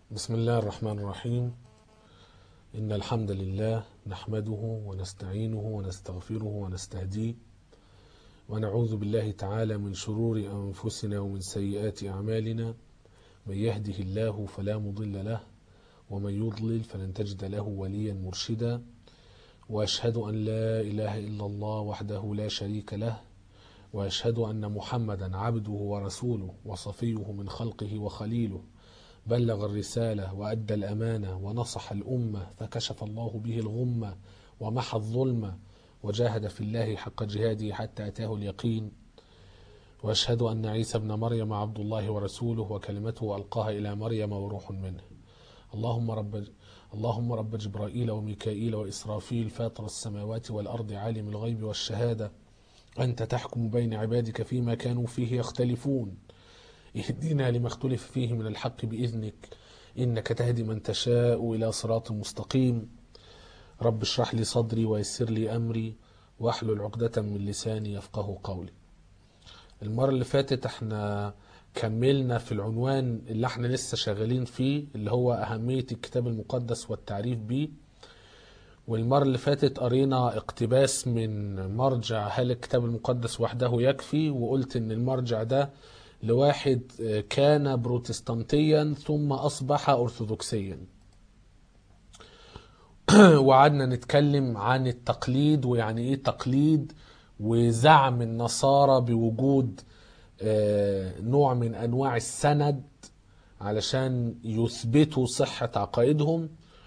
بسم الله الرحمن الرحيم إن الحمد لله نحمده ونستعينه ونستغفره ونستهديه ونعوذ بالله تعالى من شرور أنفسنا ومن سيئات أعمالنا من يهده الله فلا مضل له ومن يضلل فلن تجد له وليا مرشدا وأشهد أن لا إله إلا الله وحده لا شريك له وأشهد أن محمدا عبده ورسوله وصفيه من خلقه وخليله بلغ الرسالة وأدى الأمانة ونصح الأمة فكشف الله به الغمة ومحى الظلمة وجاهد في الله حق جهاده حتى أتاه اليقين وأشهد أن عيسى ابن مريم عبد الله ورسوله وكلمته ألقاها إلى مريم وروح منه اللهم رب اللهم رب جبرائيل وميكائيل وإسرافيل فاطر السماوات والأرض عالم الغيب والشهادة أنت تحكم بين عبادك فيما كانوا فيه يختلفون اهدنا لما اختلف فيه من الحق بإذنك إنك تهدي من تشاء إلى صراط مستقيم رب اشرح لي صدري ويسر لي أمري واحلل عقدة من لساني يفقه قولي المرة اللي فاتت احنا كملنا في العنوان اللي احنا لسه شغالين فيه اللي هو أهمية الكتاب المقدس والتعريف به والمرة اللي فاتت قرينا اقتباس من مرجع هل الكتاب المقدس وحده يكفي وقلت ان المرجع ده لواحد كان بروتستانتيا ثم أصبح أرثوذكسيا وقعدنا نتكلم عن التقليد ويعني ايه تقليد وزعم النصارى بوجود نوع من انواع السند علشان يثبتوا صحة عقائدهم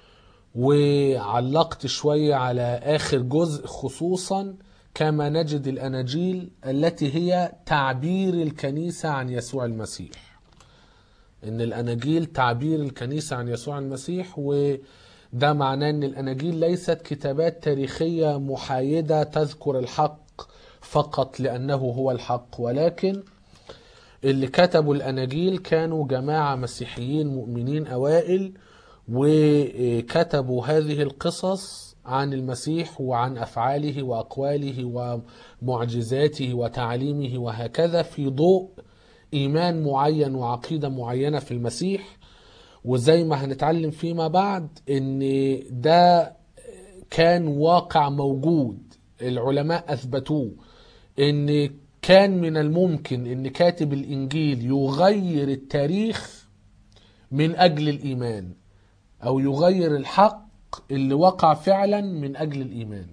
وعلقت شوية على آخر جزء خصوصا كما نجد الأناجيل التي هي تعبير الكنيسة عن يسوع المسيح إن الأناجيل تعبير الكنيسة عن يسوع المسيح وده معناه إن الأناجيل ليست كتابات تاريخية محايدة تذكر الحق فقط لأنه هو الحق ولكن اللي كتبوا الأناجيل كانوا جماعة مسيحيين مؤمنين أوائل وكتبوا هذه القصص عن المسيح وعن افعاله واقواله ومعجزاته وتعليمه وهكذا في ضوء ايمان معين وعقيده معينه في المسيح وزي ما هنتعلم فيما بعد ان ده كان واقع موجود العلماء اثبتوه ان كان من الممكن ان كاتب الانجيل يغير التاريخ من اجل الايمان او يغير الحق اللي وقع فعلا من اجل الايمان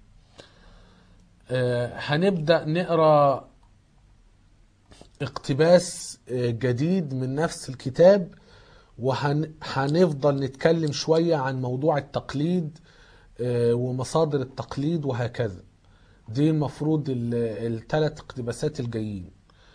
آه هنبدا نقرا اقتباس آه جديد من نفس الكتاب وهنفضل نتكلم شويه عن موضوع التقليد آه ومصادر التقليد وهكذا دي المفروض الثلاث اقتباسات الجايين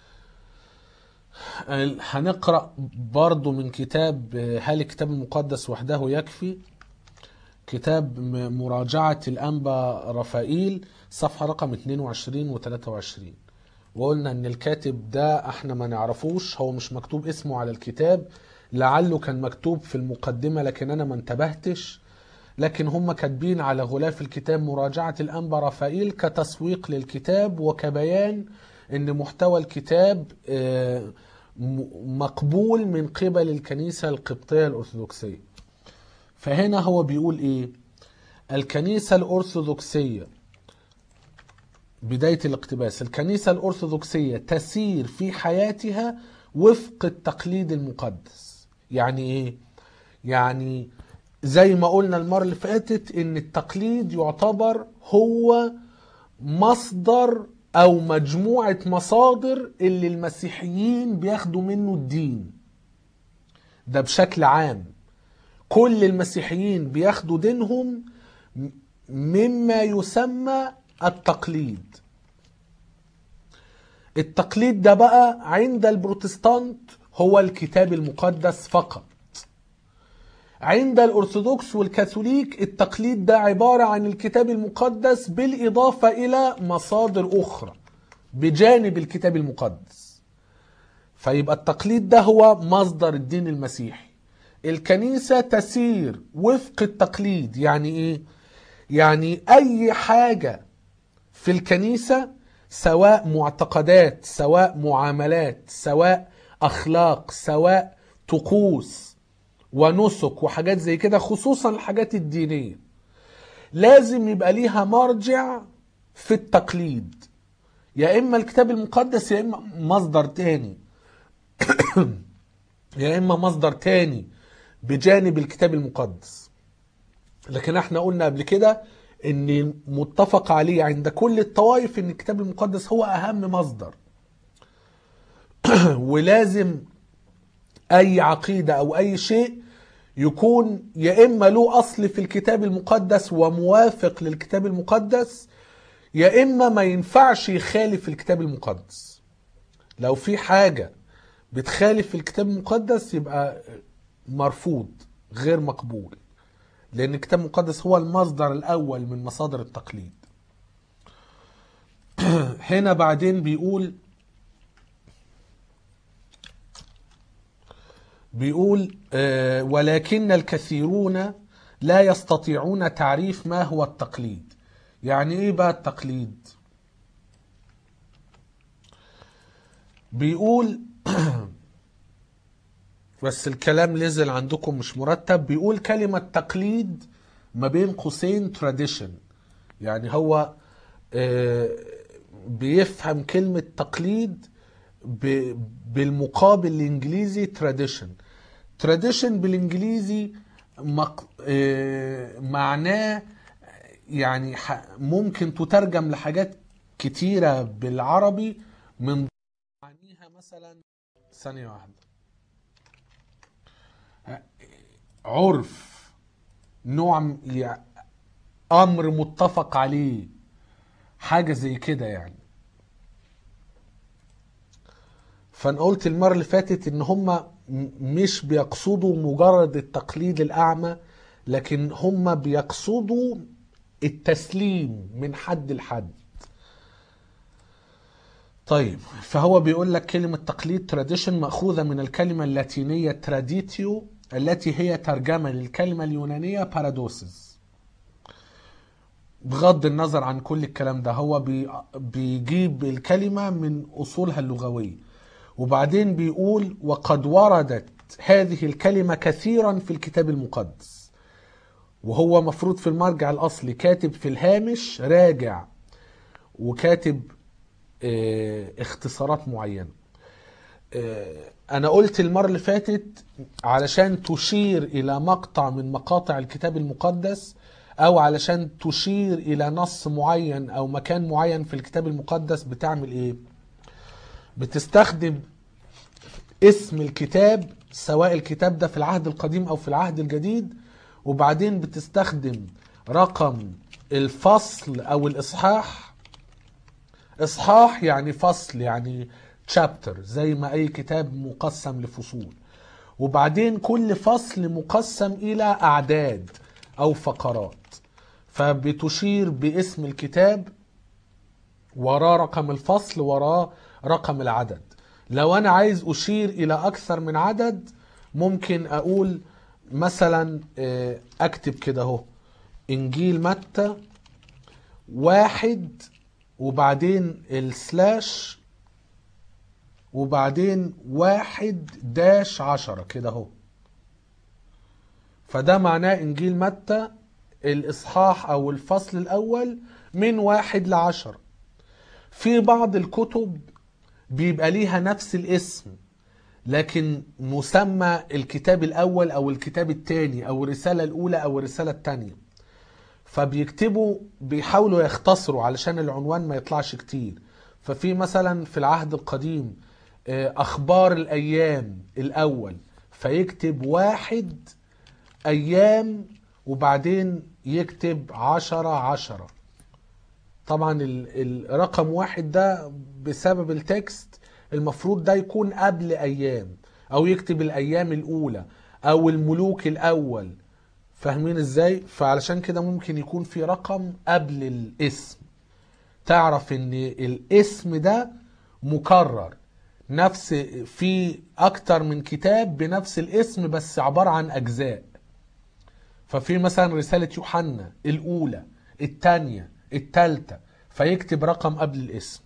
هنقرا برضو من كتاب هل الكتاب المقدس وحده يكفي كتاب مراجعة الأنبا رفائيل صفحة رقم 22 و 23 وقلنا ان الكاتب ده احنا ما نعرفوش هو مش مكتوب اسمه على الكتاب لعله كان مكتوب في المقدمة لكن انا ما انتبهتش لكن هم كاتبين على غلاف الكتاب مراجعة الأنبا رفائيل كتسويق للكتاب وكبيان ان محتوى الكتاب مقبول من قبل الكنيسة القبطية الأرثوذكسية فهنا هو بيقول ايه الكنيسة الأرثوذكسية بداية الاقتباس الكنيسة الأرثوذكسية تسير في حياتها وفق التقليد المقدس يعني ايه يعني زي ما قلنا المرة اللي فاتت ان التقليد يعتبر هو مصدر او مجموعة مصادر اللي المسيحيين بياخدوا منه الدين ده بشكل عام كل المسيحيين بياخدوا دينهم مما يسمى التقليد التقليد ده بقى عند البروتستانت هو الكتاب المقدس فقط عند الأرثوذكس والكاثوليك التقليد ده عبارة عن الكتاب المقدس بالإضافة إلى مصادر أخرى بجانب الكتاب المقدس فيبقى التقليد ده هو مصدر الدين المسيحي الكنيسة تسير وفق التقليد يعني ايه يعني اي حاجة في الكنيسة سواء معتقدات سواء معاملات سواء اخلاق سواء طقوس ونسك وحاجات زي كده خصوصا الحاجات الدينية لازم يبقى ليها مرجع في التقليد يا إما الكتاب المقدس يا إما مصدر تاني يا إما مصدر تاني بجانب الكتاب المقدس لكن احنا قلنا قبل كده ان متفق عليه عند كل الطوائف ان الكتاب المقدس هو اهم مصدر ولازم اي عقيده او اي شيء يكون يا اما له اصل في الكتاب المقدس وموافق للكتاب المقدس يا اما ما ينفعش يخالف الكتاب المقدس لو في حاجه بتخالف الكتاب المقدس يبقى مرفوض غير مقبول لان الكتاب المقدس هو المصدر الاول من مصادر التقليد هنا بعدين بيقول بيقول آه، ولكن الكثيرون لا يستطيعون تعريف ما هو التقليد يعني ايه بقى التقليد بيقول بس الكلام نزل عندكم مش مرتب بيقول كلمة تقليد ما بين قوسين tradition يعني هو آه، بيفهم كلمة تقليد ب- بالمقابل الانجليزي tradition tradition بالانجليزي مق... آه، معناه يعني ح- ممكن تترجم لحاجات كتيرة بالعربي من معانيها مثلا ثانية واحدة عرف نوع م- يع- امر متفق عليه حاجه زي كده يعني فانا قلت المره اللي فاتت ان هم م- مش بيقصدوا مجرد التقليد الاعمى لكن هم بيقصدوا التسليم من حد لحد طيب فهو بيقول لك كلمة تقليد tradition مأخوذة من الكلمة اللاتينية traditio التي هي ترجمة للكلمة اليونانية paradosis بغض النظر عن كل الكلام ده هو بي بيجيب الكلمة من أصولها اللغوية وبعدين بيقول وقد وردت هذه الكلمة كثيرا في الكتاب المقدس وهو مفروض في المرجع الأصلي كاتب في الهامش راجع وكاتب آه، اختصارات معينة آه، أنا قلت المرة اللي فاتت علشان تشير إلى مقطع من مقاطع الكتاب المقدس أو علشان تشير إلى نص معين أو مكان معين في الكتاب المقدس بتعمل إيه؟ بتستخدم اسم الكتاب سواء الكتاب ده في العهد القديم أو في العهد الجديد وبعدين بتستخدم رقم الفصل أو الإصحاح اصحاح يعني فصل يعني chapter زي ما اي كتاب مقسم لفصول وبعدين كل فصل مقسم الى اعداد او فقرات فبتشير باسم الكتاب وراه رقم الفصل وراه رقم العدد لو انا عايز اشير الى اكثر من عدد ممكن اقول مثلا آه، اكتب كده اهو انجيل متى واحد وبعدين السلاش وبعدين واحد داش عشرة كده اهو فده معناه انجيل متى الاصحاح او الفصل الاول من واحد لعشرة في بعض الكتب بيبقى ليها نفس الاسم لكن مسمى الكتاب الاول او الكتاب الثاني او الرسالة الاولى او الرسالة الثانية فبيكتبوا بيحاولوا يختصروا علشان العنوان ما يطلعش كتير ففي مثلا في العهد القديم آه، اخبار الايام الاول فيكتب واحد ايام وبعدين يكتب عشرة عشرة طبعا ال- الرقم واحد ده بسبب التكست المفروض ده يكون قبل ايام او يكتب الايام الاولى او الملوك الاول فاهمين ازاي فعلشان كده ممكن يكون في رقم قبل الاسم تعرف ان الاسم ده مكرر نفس في اكتر من كتاب بنفس الاسم بس عبارة عن اجزاء ففي مثلا رسالة يوحنا الاولى الثانية الثالثة فيكتب رقم قبل الاسم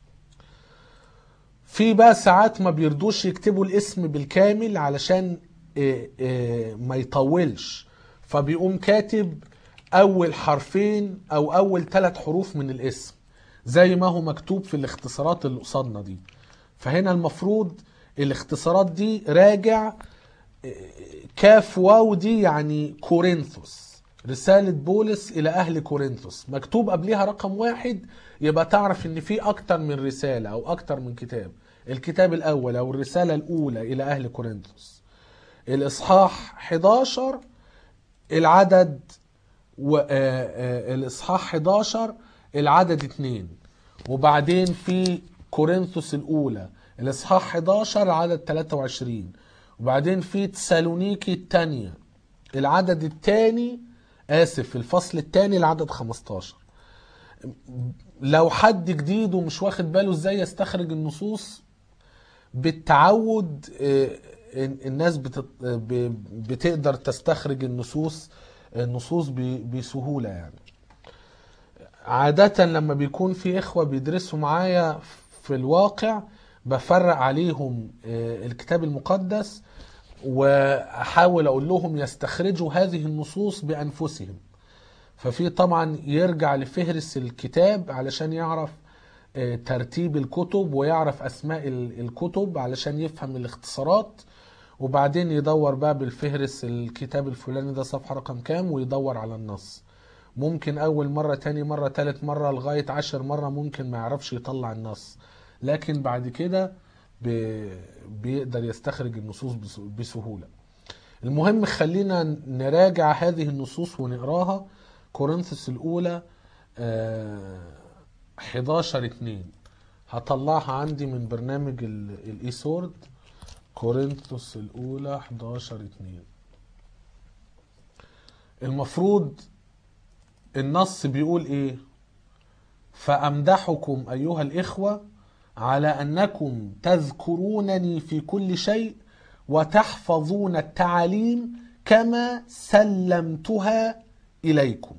في بقى ساعات ما بيرضوش يكتبوا الاسم بالكامل علشان إيه إيه ما يطولش فبيقوم كاتب اول حرفين او اول ثلاث حروف من الاسم زي ما هو مكتوب في الاختصارات اللي قصادنا دي فهنا المفروض الاختصارات دي راجع كاف واو دي يعني كورنثوس رسالة بولس إلى أهل كورنثوس مكتوب قبلها رقم واحد يبقى تعرف إن في أكتر من رسالة أو أكتر من كتاب الكتاب الأول أو الرسالة الأولى إلى أهل كورنثوس الإصحاح 11 العدد و... آه، آه، الإصحاح 11 العدد 2 وبعدين في كورنثوس الأولى الإصحاح 11 العدد 23 وبعدين في تسالونيكي الثانية العدد الثاني آسف الفصل الثاني العدد 15 لو حد جديد ومش واخد باله ازاي يستخرج النصوص بالتعود آه، الناس بتت... ب- بتقدر تستخرج النصوص النصوص ب- بسهولة يعني عادة لما بيكون في إخوة بيدرسوا معايا في الواقع بفرق عليهم آه، الكتاب المقدس وأحاول أقول لهم يستخرجوا هذه النصوص بأنفسهم ففي طبعا يرجع لفهرس الكتاب علشان يعرف آه، ترتيب الكتب ويعرف أسماء ال- الكتب علشان يفهم الاختصارات وبعدين يدور بقى بالفهرس الكتاب الفلاني ده صفحة رقم كام ويدور على النص ممكن أول مرة تاني مرة تالت مرة لغاية عشر مرة ممكن ما يعرفش يطلع النص لكن بعد كده ب- بيقدر يستخرج النصوص بس- بسهولة المهم خلينا نراجع هذه النصوص ونقراها كورنثوس الأولى آه، 11 2 هطلعها عندي من برنامج الاي سورد كورنثوس الأولى 11 2 المفروض النص بيقول ايه فأمدحكم أيها الإخوة على أنكم تذكرونني في كل شيء وتحفظون التعاليم كما سلمتها إليكم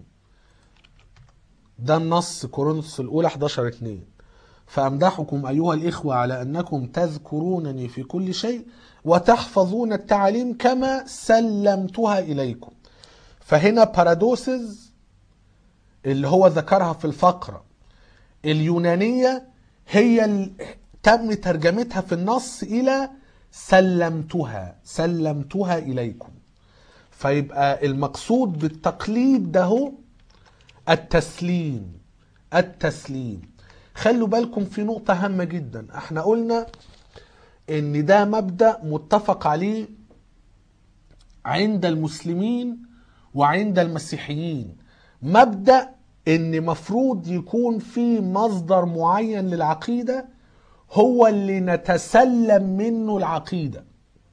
ده النص كورنثوس الأولى 11 2 فأمدحكم أيها الإخوة على أنكم تذكرونني في كل شيء وتحفظون التعاليم كما سلمتها إليكم فهنا بارادوسز اللي هو ذكرها في الفقرة اليونانية هي ال... تم ترجمتها في النص إلى سلمتها سلمتها إليكم فيبقى المقصود بالتقليد ده هو التسليم التسليم خلوا بالكم في نقطة هامة جدا احنا قلنا ان ده مبدأ متفق عليه عند المسلمين وعند المسيحيين مبدأ ان مفروض يكون في مصدر معين للعقيدة هو اللي نتسلم منه العقيدة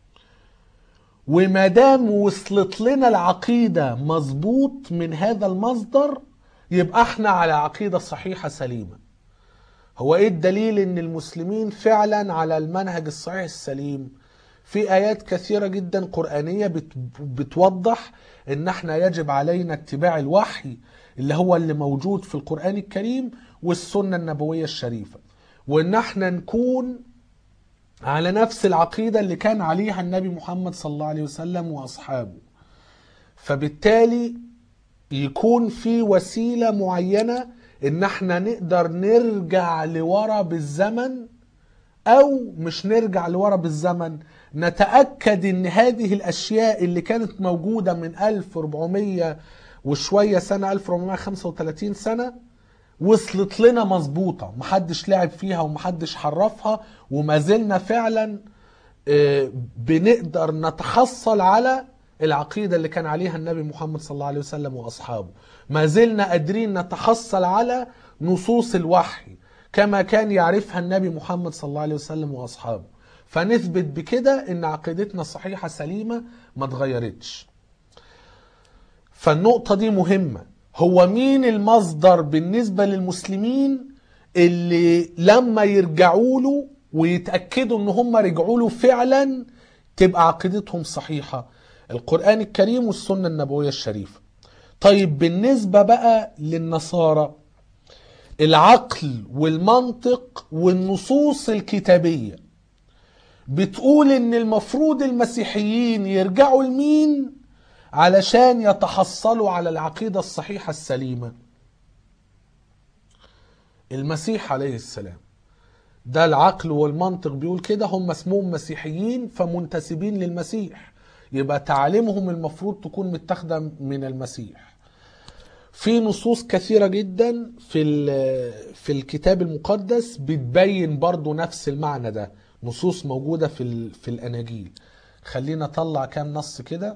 وما دام وصلت لنا العقيدة مظبوط من هذا المصدر يبقى احنا على عقيدة صحيحة سليمة هو ايه الدليل ان المسلمين فعلا على المنهج الصحيح السليم في ايات كثيرة جدا قرآنية بت بتوضح ان احنا يجب علينا اتباع الوحي اللي هو اللي موجود في القرآن الكريم والسنة النبوية الشريفة وان احنا نكون على نفس العقيدة اللي كان عليها النبي محمد صلى الله عليه وسلم واصحابه فبالتالي يكون في وسيلة معينة ان احنا نقدر نرجع لورا بالزمن او مش نرجع لورا بالزمن نتأكد ان هذه الاشياء اللي كانت موجودة من 1400 وشوية سنة 1435 سنة وصلت لنا مظبوطة محدش لعب فيها ومحدش حرفها وما زلنا فعلا آه، بنقدر نتحصل على العقيدة اللي كان عليها النبي محمد صلى الله عليه وسلم وأصحابه ما زلنا قادرين نتحصل على نصوص الوحي كما كان يعرفها النبي محمد صلى الله عليه وسلم وأصحابه فنثبت بكده ان عقيدتنا صحيحة سليمة ما اتغيرتش فالنقطة دي مهمة هو مين المصدر بالنسبة للمسلمين اللي لما يرجعوا له ويتأكدوا ان هم رجعوا له فعلا تبقى عقيدتهم صحيحة القرآن الكريم والسنة النبوية الشريفة طيب بالنسبة بقى للنصارى العقل والمنطق والنصوص الكتابية بتقول ان المفروض المسيحيين يرجعوا لمين علشان يتحصلوا على العقيدة الصحيحة السليمة المسيح عليه السلام ده العقل والمنطق بيقول كده هم اسمهم مسيحيين فمنتسبين للمسيح يبقى تعاليمهم المفروض تكون متاخده من المسيح في نصوص كثيره جدا في ال- في الكتاب المقدس بتبين برضو نفس المعنى ده نصوص موجوده في ال- في الاناجيل خلينا نطلع كام نص كده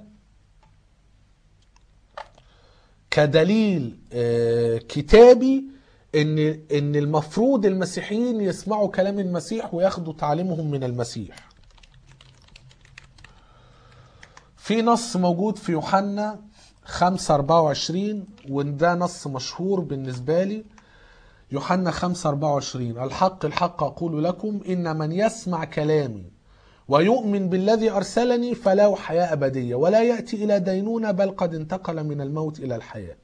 كدليل آه، كتابي ان ان المفروض المسيحيين يسمعوا كلام المسيح وياخدوا تعليمهم من المسيح في نص موجود في يوحنا 5 24 وده نص مشهور بالنسبة لي يوحنا 5 24 الحق الحق أقول لكم إن من يسمع كلامي ويؤمن بالذي أرسلني فله حياة أبدية ولا يأتي إلى دينونة بل قد انتقل من الموت إلى الحياة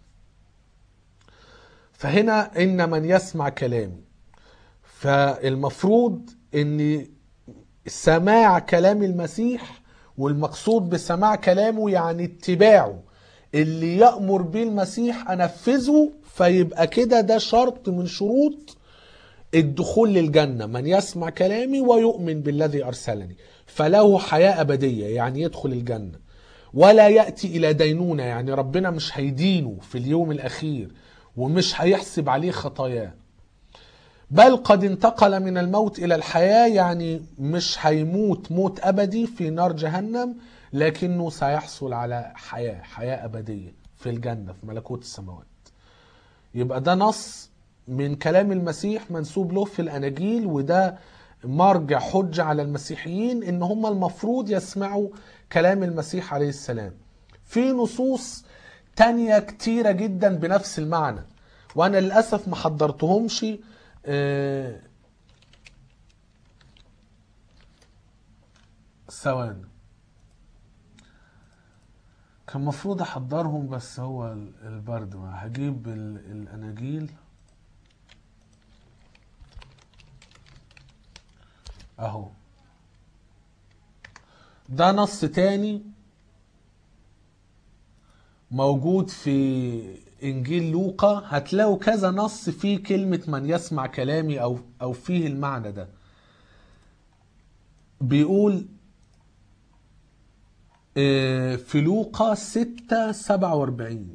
فهنا إن من يسمع كلامي فالمفروض ان سماع كلام المسيح والمقصود بسماع كلامه يعني اتباعه اللي يأمر به المسيح أنفذه فيبقى كده ده شرط من شروط الدخول للجنة من يسمع كلامي ويؤمن بالذي أرسلني فله حياة أبدية يعني يدخل الجنة ولا يأتي إلى دينونة يعني ربنا مش هيدينه في اليوم الأخير ومش هيحسب عليه خطاياه بل قد انتقل من الموت إلى الحياة يعني مش هيموت موت أبدي في نار جهنم لكنه سيحصل على حياة حياة أبدية في الجنة في ملكوت السماوات يبقى ده نص من كلام المسيح منسوب له في الأناجيل وده مرجع حجة على المسيحيين إن هم المفروض يسمعوا كلام المسيح عليه السلام في نصوص تانية كتيرة جدا بنفس المعنى وأنا للأسف ما حضرتهمش آه، ثواني كان المفروض احضرهم بس هو ال- البرد ما هجيب ال- الاناجيل اهو ده نص تاني موجود في انجيل لوقا هتلاقوا كذا نص فيه كلمة من يسمع كلامي او او فيه المعنى ده بيقول آه، في لوقا 6 47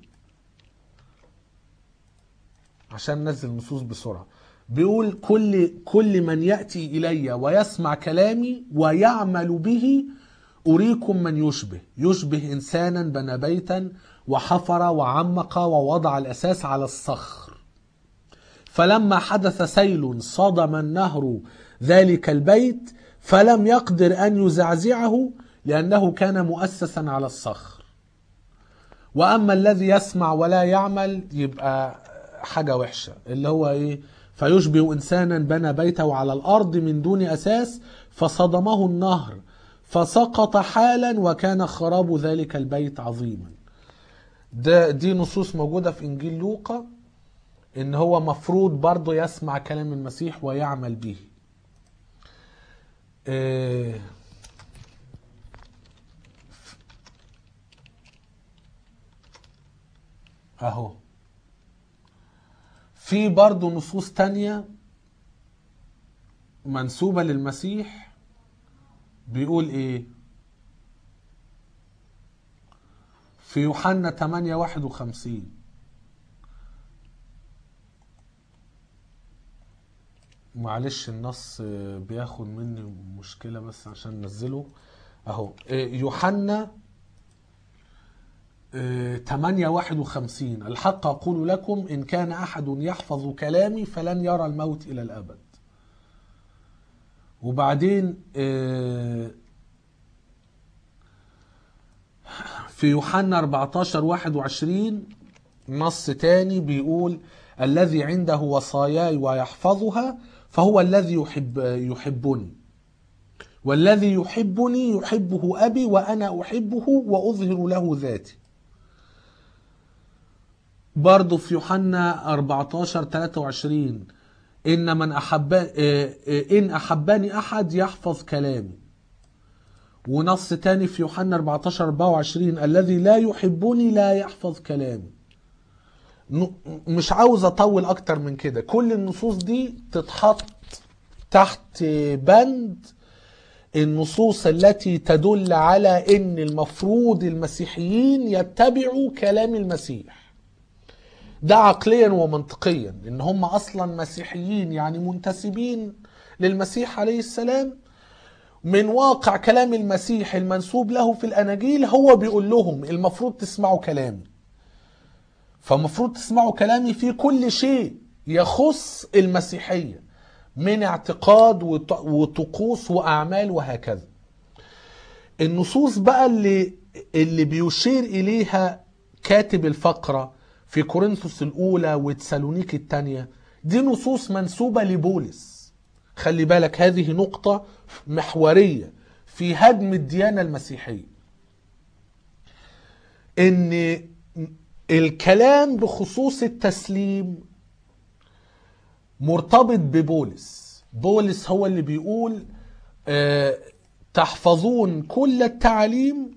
عشان ننزل النصوص بسرعة بيقول كل كل من يأتي إلي ويسمع كلامي ويعمل به أريكم من يشبه يشبه إنسانا بنى بيتا وحفر وعمق ووضع الأساس على الصخر فلما حدث سيل صدم النهر ذلك البيت فلم يقدر أن يزعزعه لأنه كان مؤسسا على الصخر وأما الذي يسمع ولا يعمل يبقى حاجة وحشة اللي هو إيه فيشبه إنسانا بنى بيته على الأرض من دون أساس فصدمه النهر فسقط حالا وكان خراب ذلك البيت عظيما ده دي نصوص موجودة في إنجيل لوقا إن هو مفروض برضه يسمع كلام المسيح ويعمل به إيه اهو في برضه نصوص تانية منسوبة للمسيح بيقول ايه في يوحنا 8 51 معلش النص بياخد مني مشكلة بس عشان ننزله اهو إيه، يوحنا 8 51 الحق أقول لكم إن كان أحد يحفظ كلامي فلن يرى الموت إلى الأبد وبعدين آه، في يوحنا 14 21 نص تاني بيقول الذي عنده وصاياي ويحفظها فهو الذي يحب يحبني والذي يحبني يحبه أبي وأنا أحبه وأظهر له ذاتي برضه في يوحنا 14 23 إن من أحب إن أحبني أحد يحفظ كلامي ونص تاني في يوحنا 14 24 الذي لا يحبني لا يحفظ كلامي ن- مش عاوز اطول اكتر من كده كل النصوص دي تتحط تحت بند النصوص التي تدل على ان المفروض المسيحيين يتبعوا كلام المسيح ده عقليا ومنطقيا ان هم اصلا مسيحيين يعني منتسبين للمسيح عليه السلام من واقع كلام المسيح المنسوب له في الاناجيل هو بيقول لهم المفروض تسمعوا كلامي فمفروض تسمعوا كلامي في كل شيء يخص المسيحيه من اعتقاد وط- وطقوس واعمال وهكذا النصوص بقى اللي اللي بيشير اليها كاتب الفقره في كورنثوس الاولى وتسالونيك الثانيه دي نصوص منسوبه لبولس خلي بالك هذه نقطه محوريه في هدم الديانه المسيحيه ان الكلام بخصوص التسليم مرتبط ببولس بولس هو اللي بيقول آه، تحفظون كل التعاليم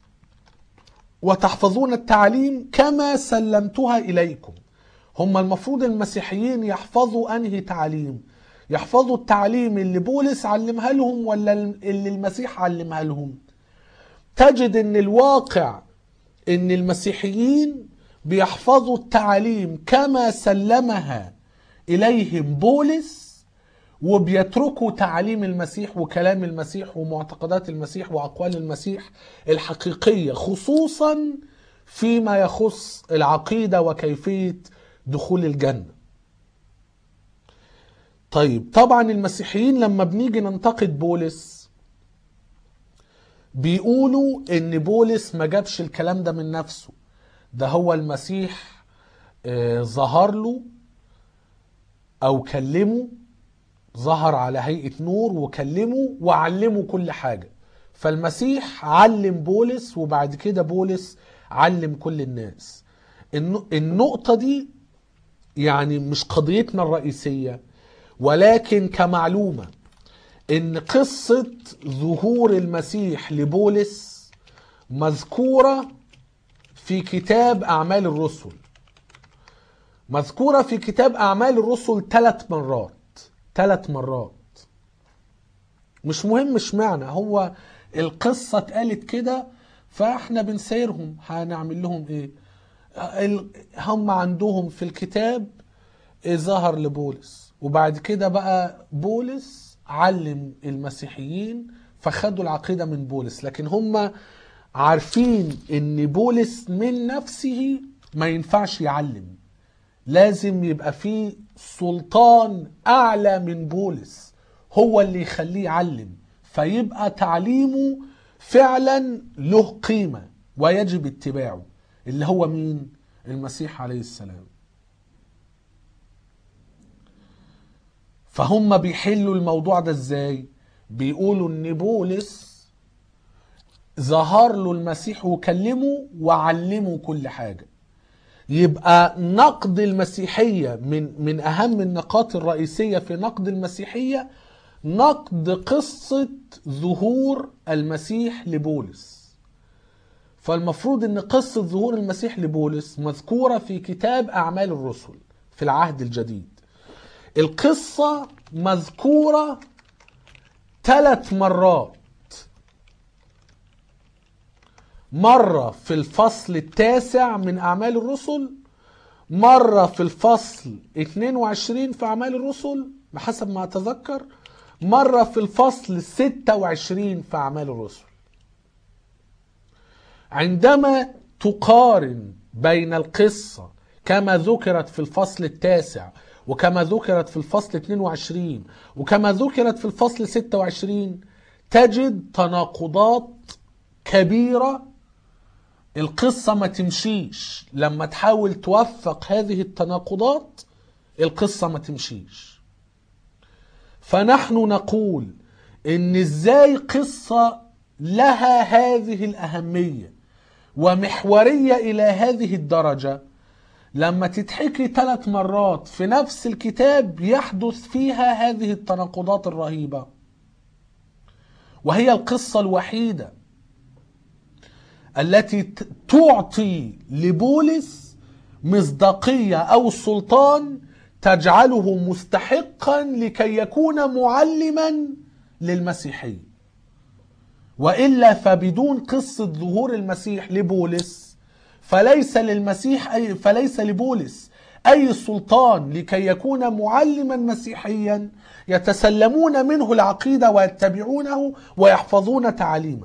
وتحفظون التعاليم كما سلمتها إليكم هم المفروض المسيحيين يحفظوا أنهي تعاليم يحفظوا التعليم اللي بولس علمها لهم ولا اللي المسيح علمها لهم تجد ان الواقع ان المسيحيين بيحفظوا التعاليم كما سلمها اليهم بولس وبيتركوا تعاليم المسيح وكلام المسيح ومعتقدات المسيح واقوال المسيح الحقيقيه خصوصا فيما يخص العقيده وكيفيه دخول الجنه. طيب طبعا المسيحيين لما بنيجي ننتقد بولس بيقولوا ان بولس ما جابش الكلام ده من نفسه ده هو المسيح آه، ظهر له او كلمه ظهر على هيئة نور وكلمه وعلمه كل حاجة فالمسيح علم بولس وبعد كده بولس علم كل الناس الن- النقطة دي يعني مش قضيتنا الرئيسية ولكن كمعلومة ان قصة ظهور المسيح لبولس مذكورة في كتاب أعمال الرسل مذكورة في كتاب أعمال الرسل ثلاث مرات ثلاث مرات مش مهم اشمعنى هو القصة اتقالت كده فاحنا بنسيرهم هنعمل لهم ايه ال- هم عندهم في الكتاب إيه ظهر لبولس وبعد كده بقى بولس علم المسيحيين فخدوا العقيدة من بولس لكن هم عارفين ان بولس من نفسه ما ينفعش يعلم لازم يبقى فيه سلطان اعلى من بولس هو اللي يخليه يعلم فيبقى تعليمه فعلا له قيمه ويجب اتباعه اللي هو مين المسيح عليه السلام فهم بيحلوا الموضوع ده ازاي بيقولوا ان بولس ظهر له المسيح وكلمه وعلمه كل حاجه يبقى نقد المسيحية من من أهم النقاط الرئيسية في نقد المسيحية نقد قصة ظهور المسيح لبولس فالمفروض ان قصة ظهور المسيح لبولس مذكورة في كتاب أعمال الرسل في العهد الجديد القصة مذكورة ثلاث مرات مرة في الفصل التاسع من أعمال الرسل مرة في الفصل 22 في أعمال الرسل بحسب ما أتذكر مرة في الفصل 26 في أعمال الرسل عندما تقارن بين القصة كما ذكرت في الفصل التاسع وكما ذكرت في الفصل 22 وكما ذكرت في الفصل 26 تجد تناقضات كبيرة القصة ما تمشيش لما تحاول توفق هذه التناقضات القصة ما تمشيش فنحن نقول ان ازاي قصة لها هذه الأهمية ومحورية إلى هذه الدرجة لما تتحكي ثلاث مرات في نفس الكتاب يحدث فيها هذه التناقضات الرهيبة وهي القصة الوحيدة التي ت- تعطي لبولس مصداقية أو سلطان تجعله مستحقا لكي يكون معلما للمسيحية وإلا فبدون قصة ظهور المسيح لبولس فليس للمسيح أي فليس لبولس أي سلطان لكي يكون معلما مسيحيا يتسلمون منه العقيدة ويتبعونه ويحفظون تعاليمه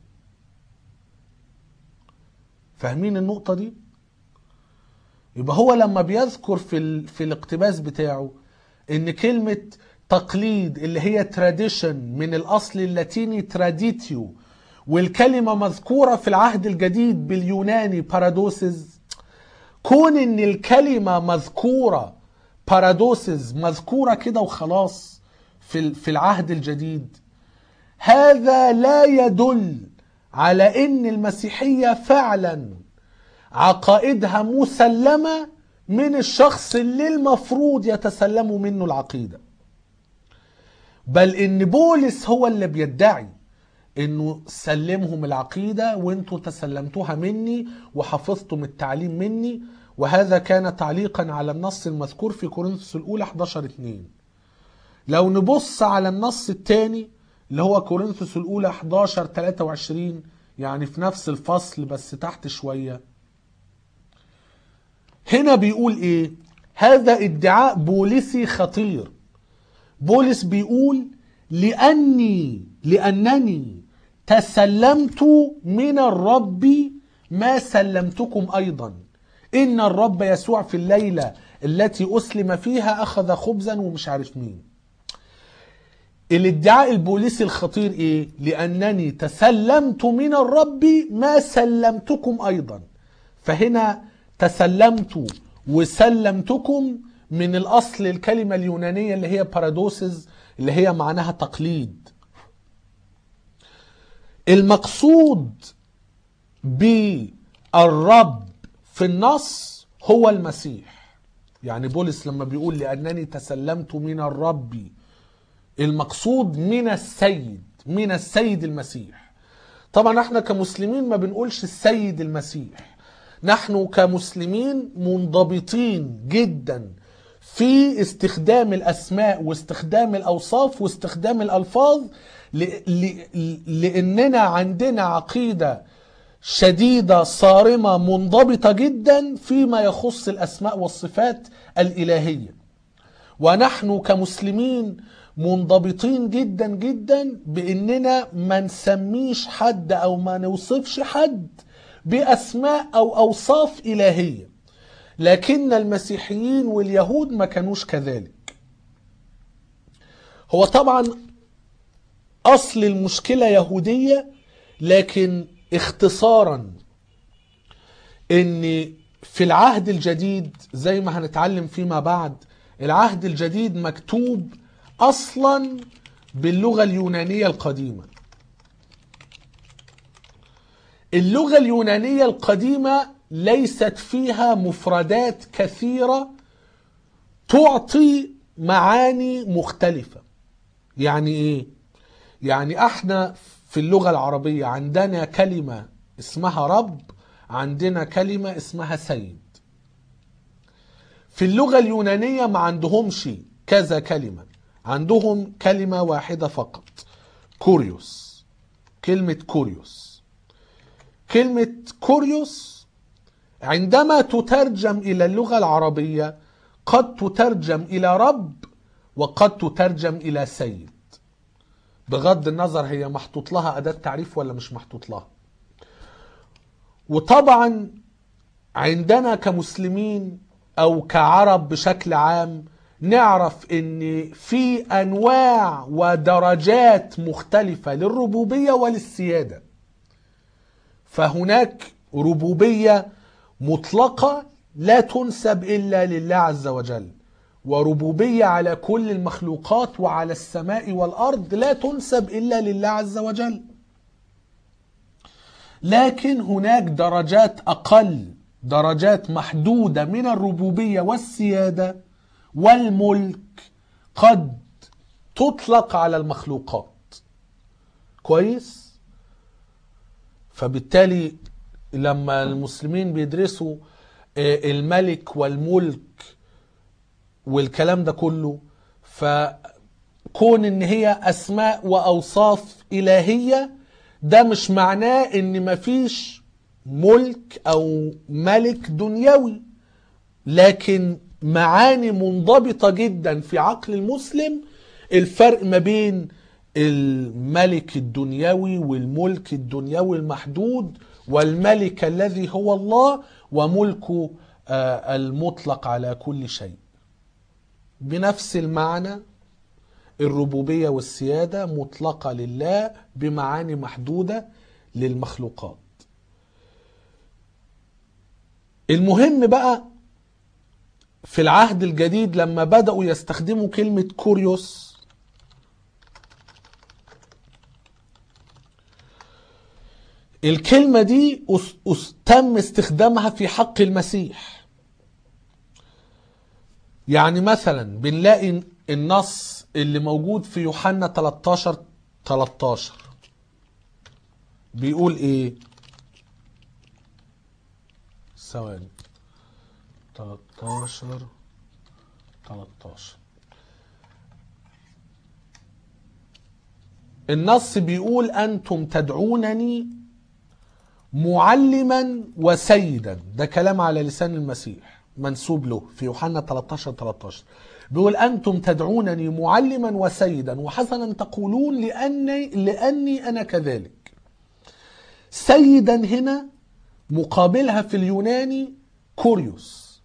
فاهمين النقطة دي؟ يبقى هو لما بيذكر في ال... في الاقتباس بتاعه ان كلمة تقليد اللي هي تراديشن من الاصل اللاتيني تراديتيو والكلمة مذكورة في العهد الجديد باليوناني بارادوسز كون ان الكلمة مذكورة بارادوسز مذكورة كده وخلاص في ال- في العهد الجديد هذا لا يدل على ان المسيحية فعلا عقائدها مسلمة من الشخص اللي المفروض يتسلموا منه العقيدة بل ان بولس هو اللي بيدعي انه سلمهم العقيدة وانتوا تسلمتوها مني وحفظتم التعليم مني وهذا كان تعليقا على النص المذكور في كورنثوس الاولى 11 2 لو نبص على النص الثاني اللي هو كورنثوس الاولى 11 23 يعني في نفس الفصل بس تحت شويه هنا بيقول ايه هذا ادعاء بوليسي خطير بولس بيقول لاني لانني تسلمت من الرب ما سلمتكم ايضا ان الرب يسوع في الليله التي اسلم فيها اخذ خبزا ومش عارف مين الادعاء البوليسي الخطير ايه لانني تسلمت من الرب ما سلمتكم ايضا فهنا تسلمت وسلمتكم من الاصل الكلمه اليونانيه اللي هي بارادوسز اللي هي معناها تقليد المقصود بالرب في النص هو المسيح يعني بولس لما بيقول لانني تسلمت من الرب المقصود من السيد من السيد المسيح طبعا احنا كمسلمين ما بنقولش السيد المسيح نحن كمسلمين منضبطين جدا في استخدام الاسماء واستخدام الاوصاف واستخدام الالفاظ ل... ل... لاننا عندنا عقيده شديده صارمه منضبطه جدا فيما يخص الاسماء والصفات الالهيه ونحن كمسلمين منضبطين جدا جدا باننا ما نسميش حد او ما نوصفش حد باسماء او اوصاف الهيه لكن المسيحيين واليهود ما كانوش كذلك هو طبعا اصل المشكله يهوديه لكن اختصارا ان في العهد الجديد زي ما هنتعلم فيما بعد العهد الجديد مكتوب اصلا باللغه اليونانيه القديمه اللغه اليونانيه القديمه ليست فيها مفردات كثيره تعطي معاني مختلفه يعني ايه يعني احنا في اللغه العربيه عندنا كلمه اسمها رب عندنا كلمه اسمها سيد في اللغه اليونانيه ما عندهمش كذا كلمه عندهم كلمه واحده فقط كوريوس كلمه كوريوس كلمه كوريوس عندما تترجم الى اللغه العربيه قد تترجم الى رب وقد تترجم الى سيد بغض النظر هي محطوط لها اداه تعريف ولا مش محطوط لها وطبعا عندنا كمسلمين او كعرب بشكل عام نعرف ان في انواع ودرجات مختلفه للربوبيه وللسياده فهناك ربوبيه مطلقه لا تنسب الا لله عز وجل وربوبيه على كل المخلوقات وعلى السماء والارض لا تنسب الا لله عز وجل لكن هناك درجات اقل درجات محدوده من الربوبيه والسياده والملك قد تطلق على المخلوقات كويس فبالتالي لما المسلمين بيدرسوا آه، الملك والملك والكلام ده كله فكون ان هي اسماء واوصاف الهيه ده مش معناه ان مفيش ملك او ملك دنيوي لكن معاني منضبطه جدا في عقل المسلم الفرق ما بين الملك الدنيوي والملك الدنيوي المحدود والملك الذي هو الله وملكه آه، المطلق على كل شيء بنفس المعنى الربوبية والسيادة مطلقة لله بمعاني محدودة للمخلوقات المهم بقى في العهد الجديد لما بدأوا يستخدموا كلمة كوريوس الكلمة دي أس أس تم استخدامها في حق المسيح يعني مثلا بنلاقي النص اللي موجود في يوحنا 13 13 بيقول ايه ثواني 13 13 النص بيقول انتم تدعونني معلما وسيدا ده كلام على لسان المسيح منسوب له في يوحنا 13 13 بيقول أنتم تدعونني معلما وسيدا وحسنا تقولون لأني, لأني أنا كذلك سيدا هنا مقابلها في اليوناني كوريوس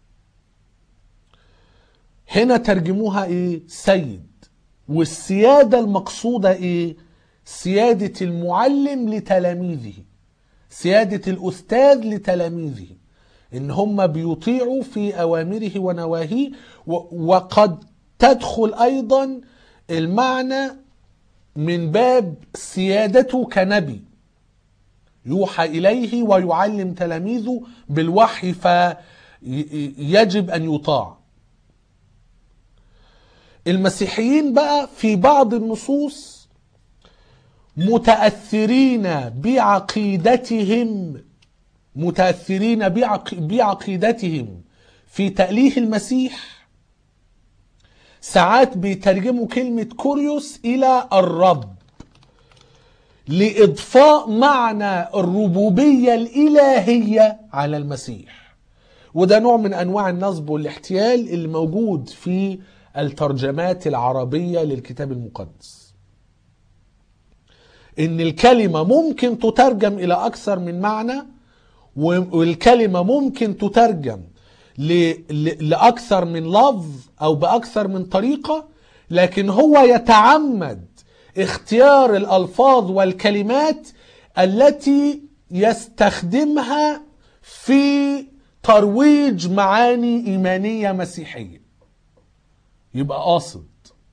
هنا ترجموها ايه سيد والسيادة المقصودة ايه سيادة المعلم لتلاميذه سيادة الأستاذ لتلاميذه إن هم بيطيعوا في أوامره ونواهيه و- وقد تدخل أيضا المعنى من باب سيادته كنبي يوحى إليه ويعلم تلاميذه بالوحي فيجب أن يطاع المسيحيين بقى في بعض النصوص متأثرين بعقيدتهم متأثرين بعق... بعقيدتهم في تأليه المسيح ساعات بيترجموا كلمة كوريوس إلى الرب لإضفاء معنى الربوبية الإلهية على المسيح وده نوع من أنواع النصب والاحتيال اللي موجود في الترجمات العربية للكتاب المقدس إن الكلمة ممكن تترجم إلى أكثر من معنى والكلمة ممكن تترجم ل... ل... لأكثر من لفظ أو بأكثر من طريقة لكن هو يتعمد اختيار الألفاظ والكلمات التي يستخدمها في ترويج معاني إيمانية مسيحية يبقى قاصد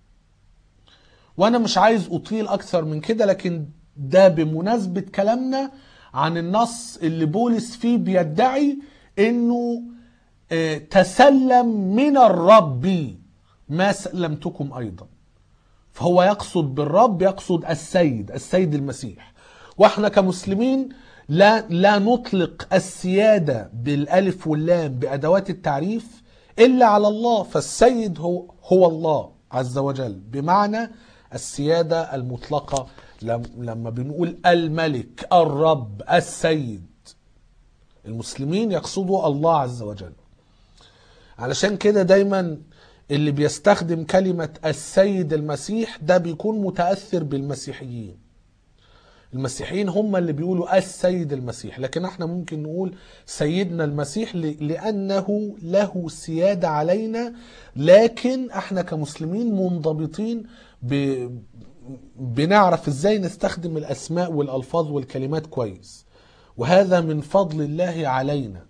وأنا مش عايز أطيل أكثر من كده لكن ده بمناسبة كلامنا عن النص اللي بولس فيه بيدعي انه آه، تسلم من الرب ما سلمتكم ايضا فهو يقصد بالرب يقصد السيد السيد المسيح واحنا كمسلمين لا لا نطلق السياده بالالف واللام بادوات التعريف الا على الله فالسيد هو هو الله عز وجل بمعنى السياده المطلقه لم- لما بنقول الملك الرب السيد المسلمين يقصدوا الله عز وجل علشان كده دايما اللي بيستخدم كلمة السيد المسيح ده بيكون متأثر بالمسيحيين المسيحيين هم اللي بيقولوا السيد المسيح لكن احنا ممكن نقول سيدنا المسيح ل- لأنه له سيادة علينا لكن احنا كمسلمين منضبطين ب... بنعرف ازاي نستخدم الأسماء والألفاظ والكلمات كويس وهذا من فضل الله علينا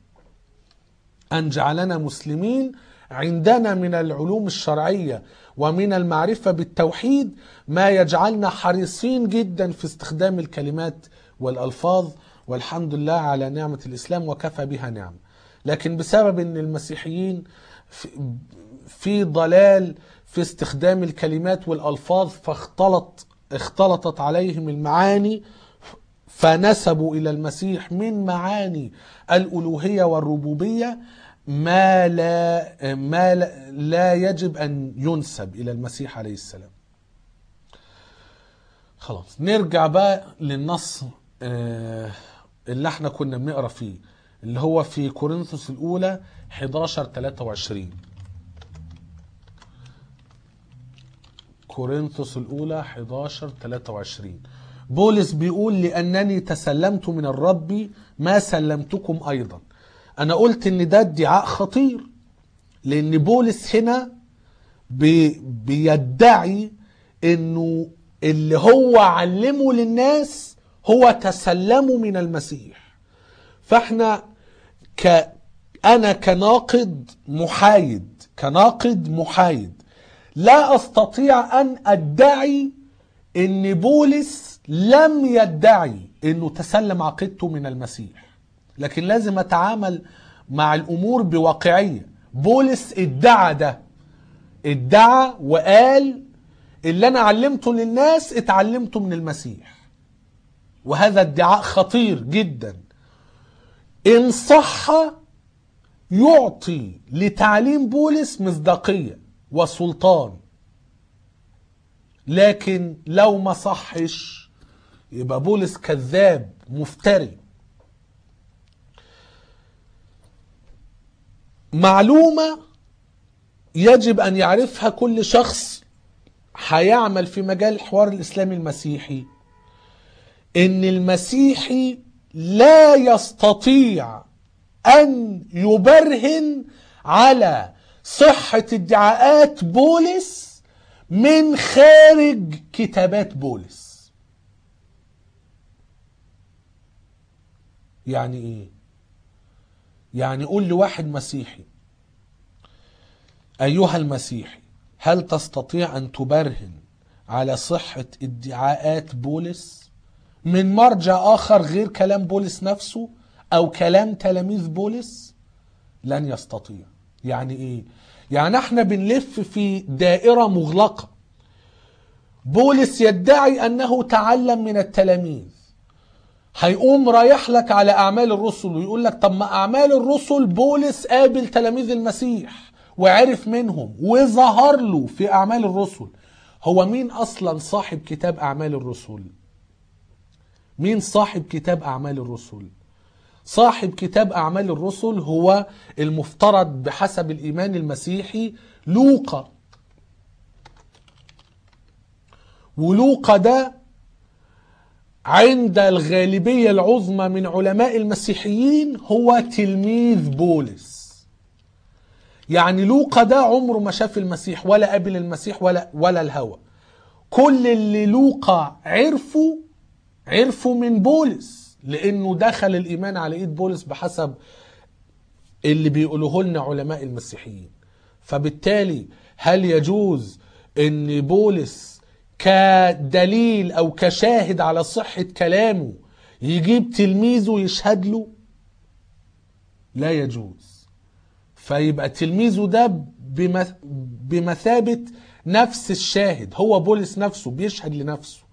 أن جعلنا مسلمين عندنا من العلوم الشرعية ومن المعرفة بالتوحيد ما يجعلنا حريصين جدا في استخدام الكلمات والألفاظ والحمد لله على نعمة الإسلام وكفى بها نعمة لكن بسبب أن المسيحيين في- في ضلال في استخدام الكلمات والألفاظ فاختلط اختلطت عليهم المعاني فنسبوا الى المسيح من معاني الالوهيه والربوبيه ما لا ما لا, لا يجب ان ينسب الى المسيح عليه السلام. خلاص نرجع بقى للنص آه، اللي احنا كنا بنقرا فيه اللي هو في كورنثوس الاولى 11 23 كورنثوس الأولى 11 23 بولس بيقول لأنني تسلمت من الرب ما سلمتكم أيضا أنا قلت إن ده ادعاء خطير لأن بولس هنا بي بيدعي إنه اللي هو علمه للناس هو تسلمه من المسيح فاحنا ك أنا كناقد محايد كناقد محايد لا استطيع ان ادعي ان بولس لم يدعي انه تسلم عقيدته من المسيح لكن لازم اتعامل مع الامور بواقعيه بولس ادعى ده ادعى وقال اللي انا علمته للناس اتعلمته من المسيح وهذا ادعاء خطير جدا ان صح يعطي لتعليم بولس مصداقيه وسلطان لكن لو ما صحش يبقى بولس كذاب مفتري معلومة يجب أن يعرفها كل شخص هيعمل في مجال الحوار الإسلامي المسيحي إن المسيحي لا يستطيع أن يبرهن على صحة ادعاءات بولس من خارج كتابات بولس يعني ايه يعني قول لواحد مسيحي ايها المسيحي هل تستطيع ان تبرهن على صحة ادعاءات بولس من مرجع اخر غير كلام بولس نفسه او كلام تلاميذ بولس لن يستطيع يعني ايه يعني احنا بنلف في دائرة مغلقة بولس يدعي انه تعلم من التلاميذ هيقوم رايح لك على اعمال الرسل ويقول لك طب ما اعمال الرسل بولس قابل تلاميذ المسيح وعرف منهم وظهر له في اعمال الرسل هو مين اصلا صاحب كتاب اعمال الرسل مين صاحب كتاب اعمال الرسل صاحب كتاب أعمال الرسل هو المفترض بحسب الإيمان المسيحي لوقا ولوقا ده عند الغالبية العظمى من علماء المسيحيين هو تلميذ بولس يعني لوقا ده عمره ما شاف المسيح ولا قابل المسيح ولا ولا الهوى كل اللي لوقا عرفه عرفه من بولس لانه دخل الايمان على ايد بولس بحسب اللي بيقولوه لنا علماء المسيحيين فبالتالي هل يجوز ان بولس كدليل او كشاهد على صحة كلامه يجيب تلميذه يشهد له لا يجوز فيبقى تلميذه ده بمثابة نفس الشاهد هو بولس نفسه بيشهد لنفسه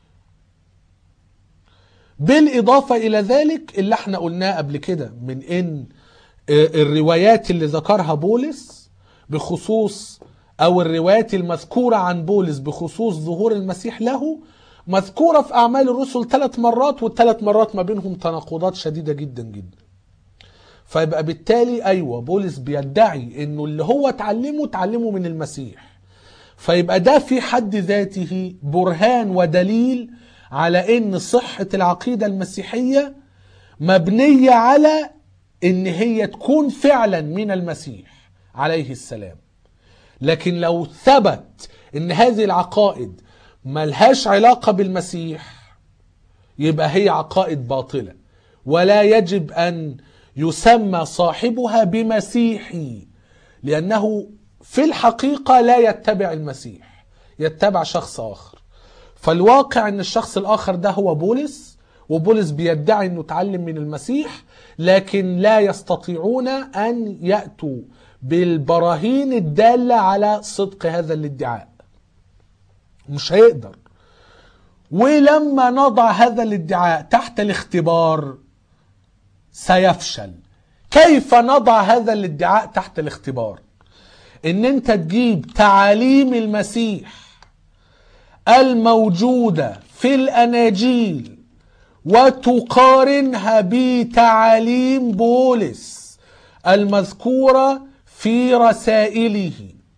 بالإضافة إلى ذلك اللي احنا قلناه قبل كده من إن الروايات اللي ذكرها بولس بخصوص أو الروايات المذكورة عن بولس بخصوص ظهور المسيح له مذكورة في أعمال الرسل ثلاث مرات والثلاث مرات ما بينهم تناقضات شديدة جدا جدا فيبقى بالتالي أيوة بولس بيدعي إنه اللي هو اتعلمه اتعلمه من المسيح فيبقى ده في حد ذاته برهان ودليل على ان صحة العقيدة المسيحية مبنية على ان هي تكون فعلا من المسيح عليه السلام لكن لو ثبت ان هذه العقائد ملهاش علاقة بالمسيح يبقى هي عقائد باطلة ولا يجب ان يسمى صاحبها بمسيحي لانه في الحقيقة لا يتبع المسيح يتبع شخص اخر فالواقع ان الشخص الاخر ده هو بولس وبولس بيدعي انه اتعلم من المسيح لكن لا يستطيعون ان ياتوا بالبراهين الداله على صدق هذا الادعاء مش هيقدر ولما نضع هذا الادعاء تحت الاختبار سيفشل كيف نضع هذا الادعاء تحت الاختبار ان انت تجيب تعاليم المسيح الموجودة في الاناجيل وتقارنها بتعاليم بولس المذكورة في رسائله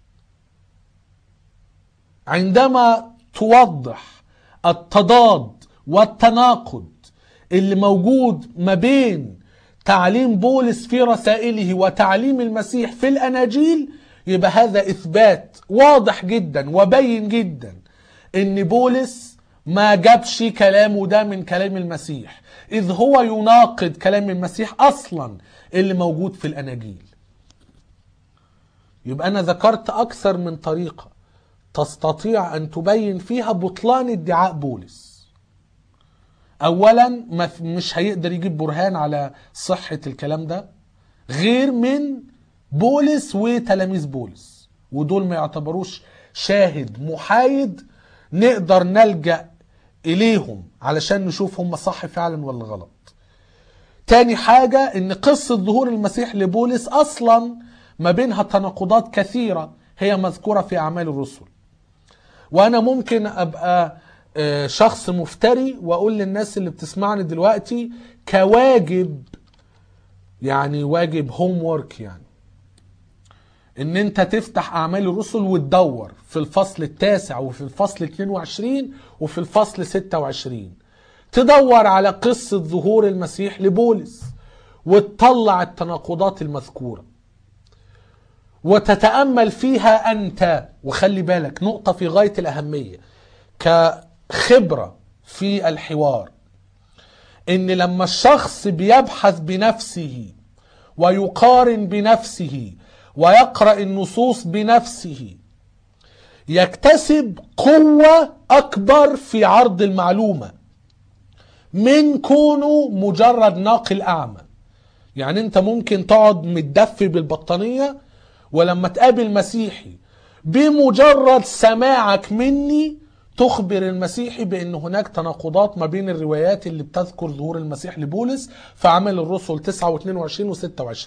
عندما توضح التضاد والتناقض اللي موجود ما بين تعليم بولس في رسائله وتعليم المسيح في الاناجيل يبقى هذا اثبات واضح جدا وبين جدا ان بولس ما جابش كلامه ده من كلام المسيح اذ هو يناقض كلام المسيح اصلا اللي موجود في الاناجيل يبقى انا ذكرت اكثر من طريقه تستطيع ان تبين فيها بطلان ادعاء بولس اولا ما في- مش هيقدر يجيب برهان على صحه الكلام ده غير من بولس وتلاميذ بولس ودول ما يعتبروش شاهد محايد نقدر نلجأ إليهم علشان نشوف هم صح فعلا ولا غلط تاني حاجة ان قصة ظهور المسيح لبولس اصلا ما بينها تناقضات كثيرة هي مذكورة في اعمال الرسل وانا ممكن ابقى آه، شخص مفتري واقول للناس اللي بتسمعني دلوقتي كواجب يعني واجب هوم وورك يعني ان انت تفتح اعمال الرسل وتدور في الفصل التاسع وفي الفصل 22 وفي الفصل 26 تدور على قصة ظهور المسيح لبولس وتطلع التناقضات المذكورة وتتأمل فيها أنت وخلي بالك نقطة في غاية الأهمية كخبرة في الحوار إن لما الشخص بيبحث بنفسه ويقارن بنفسه ويقرأ النصوص بنفسه يكتسب قوة أكبر في عرض المعلومة من كونه مجرد ناقل أعمى يعني أنت ممكن تقعد متدفي بالبطانية ولما تقابل مسيحي بمجرد سماعك مني تخبر المسيحي بأن هناك تناقضات ما بين الروايات اللي بتذكر ظهور المسيح لبولس في عمل الرسل 9 و22 و26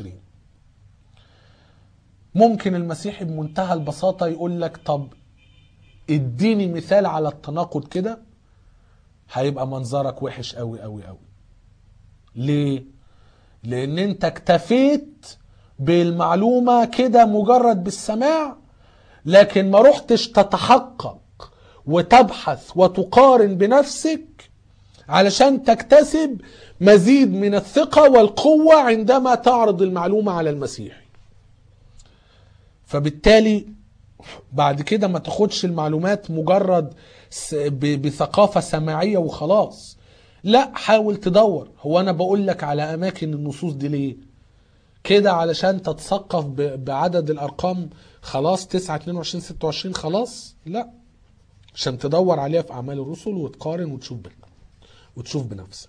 ممكن المسيحي بمنتهى البساطة يقول لك طب اديني مثال على التناقض كده هيبقى منظرك وحش قوي قوي قوي ليه لان انت اكتفيت بالمعلومة كده مجرد بالسماع لكن ما رحتش تتحقق وتبحث وتقارن بنفسك علشان تكتسب مزيد من الثقة والقوة عندما تعرض المعلومة على المسيح فبالتالي بعد كده ما تاخدش المعلومات مجرد س- ب- بثقافة سماعية وخلاص لا حاول تدور هو انا بقول لك على اماكن النصوص دي ليه كده علشان تتثقف ب- بعدد الارقام خلاص 9 22 26 خلاص لا عشان تدور عليها في اعمال الرسل وتقارن وتشوف بال- وتشوف بنفسك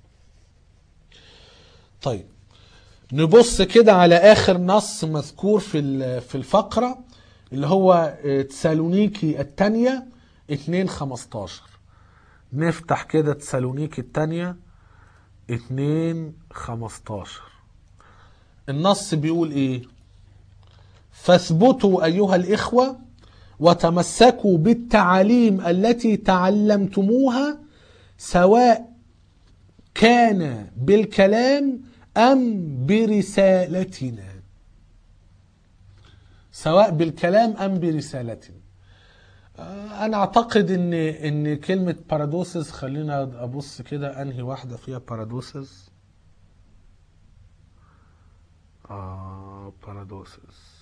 طيب نبص كده على اخر نص مذكور في ال- في الفقره اللي هو آه، تسالونيكي الثانيه 2 15 نفتح كده تسالونيكي الثانيه 2 15 النص بيقول ايه فاثبتوا ايها الاخوه وتمسكوا بالتعاليم التي تعلمتموها سواء كان بالكلام ام برسالتنا سواء بالكلام ام برسالتنا آه، انا اعتقد ان ان كلمه بارادوسس خلينا ابص كده انهي واحده فيها بارادوسس اه بارادوسس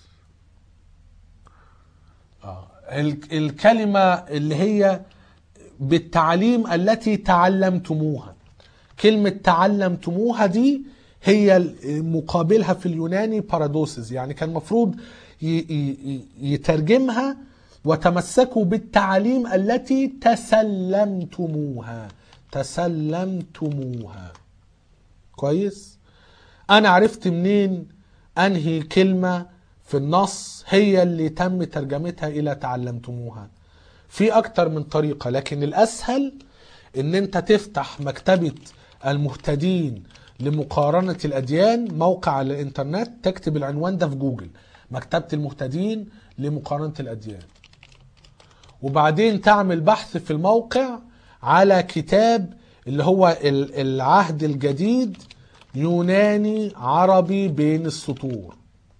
اه ال- الكلمه اللي هي بالتعليم التي تعلمتموها كلمة تعلمتموها دي هي ال- مقابلها في اليوناني بارادوسز يعني كان المفروض ي- ي- ي- يترجمها وتمسكوا بالتعاليم التي تسلمتموها تسلمتموها كويس انا عرفت منين انهي كلمة في النص هي اللي تم ترجمتها الى تعلمتموها في اكتر من طريقة لكن الاسهل ان انت تفتح مكتبة المهتدين لمقارنة الاديان موقع على الانترنت تكتب العنوان ده في جوجل مكتبة المهتدين لمقارنة الاديان وبعدين تعمل بحث في الموقع على كتاب اللي هو ال- العهد الجديد يوناني عربي بين السطور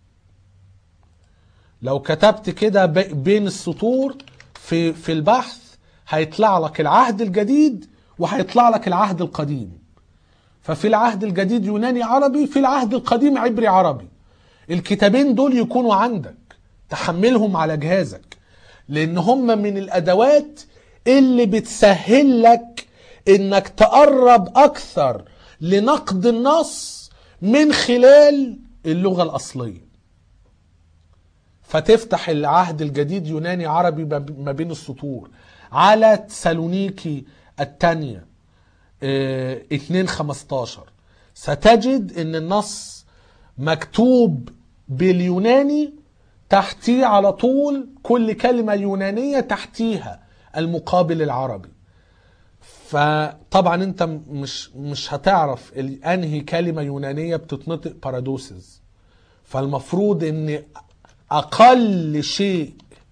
لو كتبت كده ب- بين السطور في في البحث هيطلع لك العهد الجديد وهيطلع لك العهد القديم ففي العهد الجديد يوناني عربي في العهد القديم عبري عربي الكتابين دول يكونوا عندك تحملهم على جهازك لان هم من الادوات اللي بتسهل لك انك تقرب اكثر لنقد النص من خلال اللغة الاصلية فتفتح العهد الجديد يوناني عربي ما بين السطور على تسالونيكي الثانية 2 15 ستجد ان النص مكتوب باليوناني تحتيه على طول كل كلمة يونانية تحتيها المقابل العربي فطبعا انت مش مش هتعرف ال- انهي كلمة يونانية بتتنطق بارادوسز فالمفروض ان اقل شيء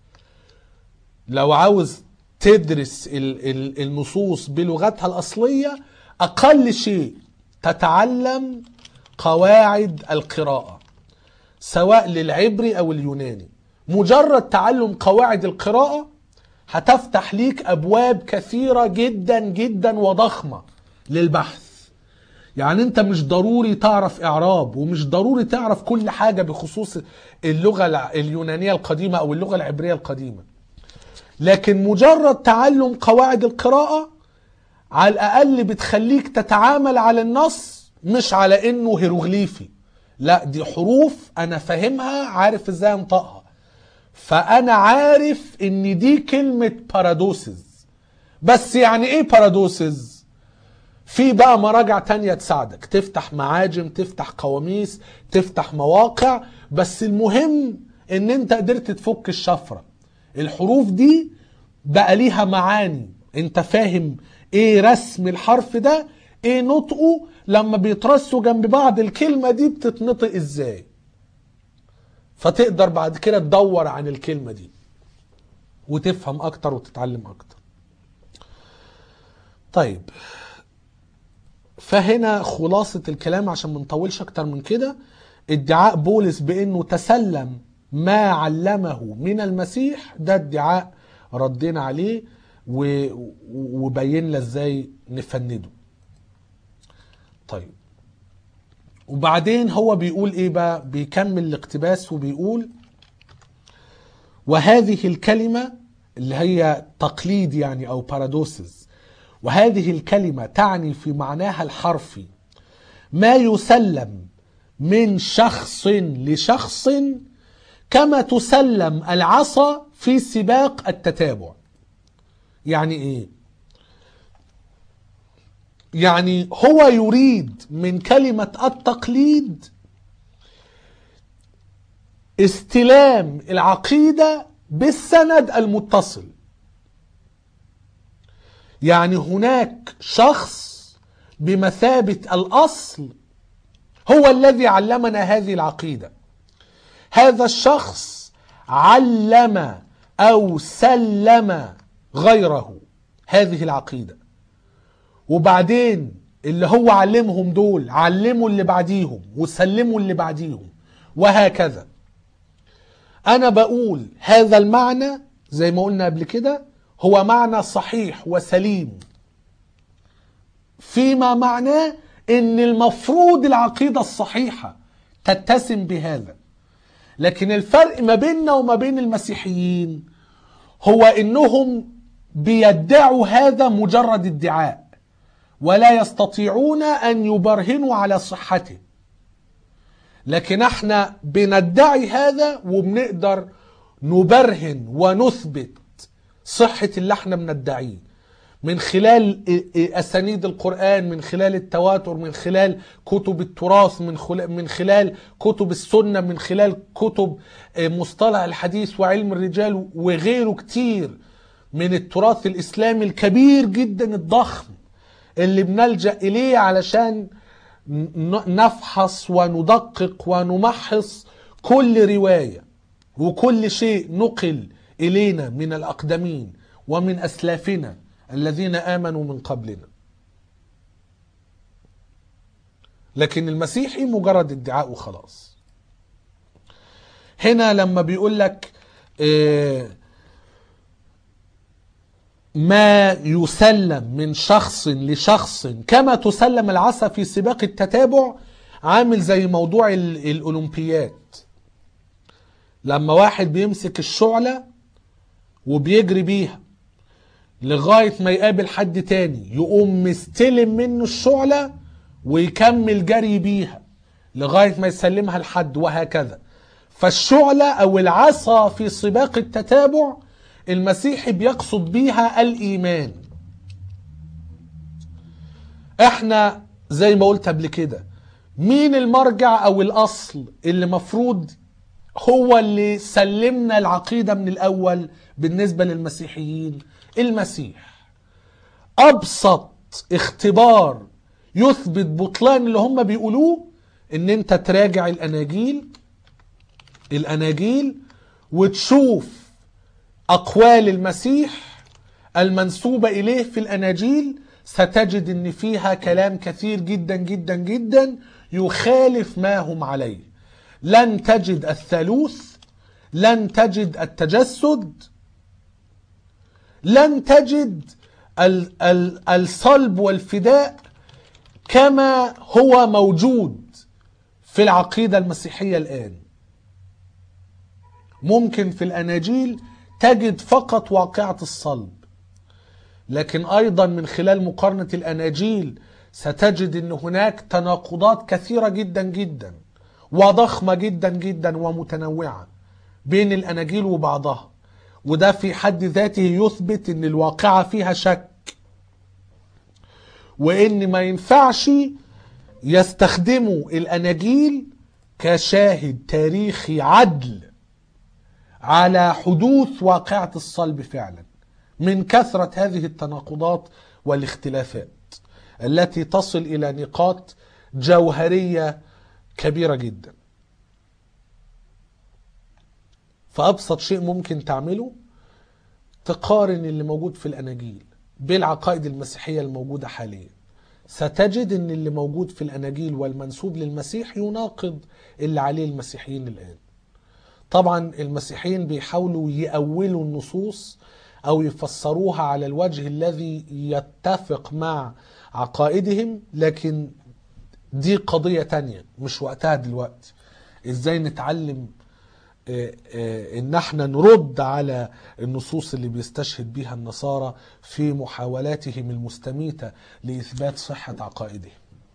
لو عاوز تدرس ال- ال- النصوص بلغتها الاصليه اقل شيء تتعلم قواعد القراءه سواء للعبري او اليوناني مجرد تعلم قواعد القراءه هتفتح ليك ابواب كثيره جدا جدا وضخمه للبحث يعني انت مش ضروري تعرف اعراب ومش ضروري تعرف كل حاجه بخصوص اللغه الع- اليونانيه القديمه او اللغه العبريه القديمه لكن مجرد تعلم قواعد القراءه على الاقل بتخليك تتعامل على النص مش على انه هيروغليفي لا دي حروف انا فاهمها عارف ازاي انطقها فانا عارف ان دي كلمه بارادوسز بس يعني ايه بارادوسز في بقى مراجع تانية تساعدك تفتح معاجم تفتح قواميس تفتح مواقع بس المهم ان انت قدرت تفك الشفرة الحروف دي بقى ليها معاني انت فاهم ايه رسم الحرف ده ايه نطقه لما بيترصوا جنب بعض الكلمة دي بتتنطق ازاي فتقدر بعد كده تدور عن الكلمة دي وتفهم اكتر وتتعلم اكتر طيب فهنا خلاصة الكلام عشان ما نطولش أكتر من كده ادعاء بولس بأنه تسلم ما علمه من المسيح ده ادعاء ردينا عليه و- وبينا ازاي نفنده طيب وبعدين هو بيقول ايه بقى بيكمل الاقتباس وبيقول وهذه الكلمة اللي هي تقليد يعني أو بارادوسز وهذه الكلمة تعني في معناها الحرفي ما يسلم من شخص لشخص كما تسلم العصا في سباق التتابع يعني ايه يعني هو يريد من كلمة التقليد استلام العقيدة بالسند المتصل يعني هناك شخص بمثابة الأصل هو الذي علمنا هذه العقيدة هذا الشخص علم أو سلم غيره هذه العقيدة وبعدين اللي هو علمهم دول علموا اللي بعديهم وسلموا اللي بعديهم وهكذا أنا بقول هذا المعنى زي ما قلنا قبل كده هو معنى صحيح وسليم فيما معناه ان المفروض العقيدة الصحيحة تتسم بهذا لكن الفرق ما بيننا وما بين المسيحيين هو انهم بيدعوا هذا مجرد ادعاء ولا يستطيعون ان يبرهنوا على صحته لكن احنا بندعي هذا وبنقدر نبرهن ونثبت صحة اللي احنا بندعيه من خلال اسانيد القرآن من خلال التواتر من خلال كتب التراث من خلال من خلال كتب السنة من خلال كتب مصطلح الحديث وعلم الرجال وغيره كتير من التراث الإسلامي الكبير جدا الضخم اللي بنلجأ إليه علشان ن- نفحص وندقق ونمحص كل رواية وكل شيء نقل إلينا من الأقدمين ومن أسلافنا الذين آمنوا من قبلنا لكن المسيحي مجرد ادعاء وخلاص هنا لما بيقول لك آه، ما يسلم من شخص لشخص كما تسلم العصا في سباق التتابع عامل زي موضوع ال- الأولمبيات لما واحد بيمسك الشعلة وبيجري بيها لغاية ما يقابل حد تاني يقوم مستلم منه الشعلة ويكمل جري بيها لغاية ما يسلمها لحد وهكذا فالشعلة أو العصا في سباق التتابع المسيحي بيقصد بيها الإيمان احنا زي ما قلت قبل كده مين المرجع او الاصل اللي مفروض هو اللي سلمنا العقيدة من الاول بالنسبة للمسيحيين المسيح ابسط اختبار يثبت بطلان اللي هم بيقولوه ان انت تراجع الاناجيل الاناجيل وتشوف اقوال المسيح المنسوبة اليه في الاناجيل ستجد ان فيها كلام كثير جدا جدا جدا يخالف ما هم عليه لن تجد الثالوث لن تجد التجسد لن تجد ال- ال- الصلب والفداء كما هو موجود في العقيدة المسيحية الآن ممكن في الأناجيل تجد فقط واقعة الصلب لكن أيضا من خلال مقارنة الأناجيل ستجد أن هناك تناقضات كثيرة جدا جدا وضخمة جدا جدا ومتنوعة بين الأناجيل وبعضها وده في حد ذاته يثبت أن الواقعة فيها شك وأن ما ينفعش يستخدموا الأناجيل كشاهد تاريخي عدل على حدوث واقعة الصلب فعلا من كثرة هذه التناقضات والاختلافات التي تصل إلى نقاط جوهرية كبيرة جدا فأبسط شيء ممكن تعمله تقارن اللي موجود في الأناجيل بالعقائد المسيحية الموجودة حاليا ستجد ان اللي موجود في الأناجيل والمنسوب للمسيح يناقض اللي عليه المسيحيين الآن طبعا المسيحيين بيحاولوا يأولوا النصوص أو يفسروها على الوجه الذي يتفق مع عقائدهم لكن دي قضية تانية مش وقتها دلوقتي ازاي نتعلم آه، آه، ان احنا نرد على النصوص اللي بيستشهد بها النصارى في محاولاتهم المستميتة لإثبات صحة عقائدهم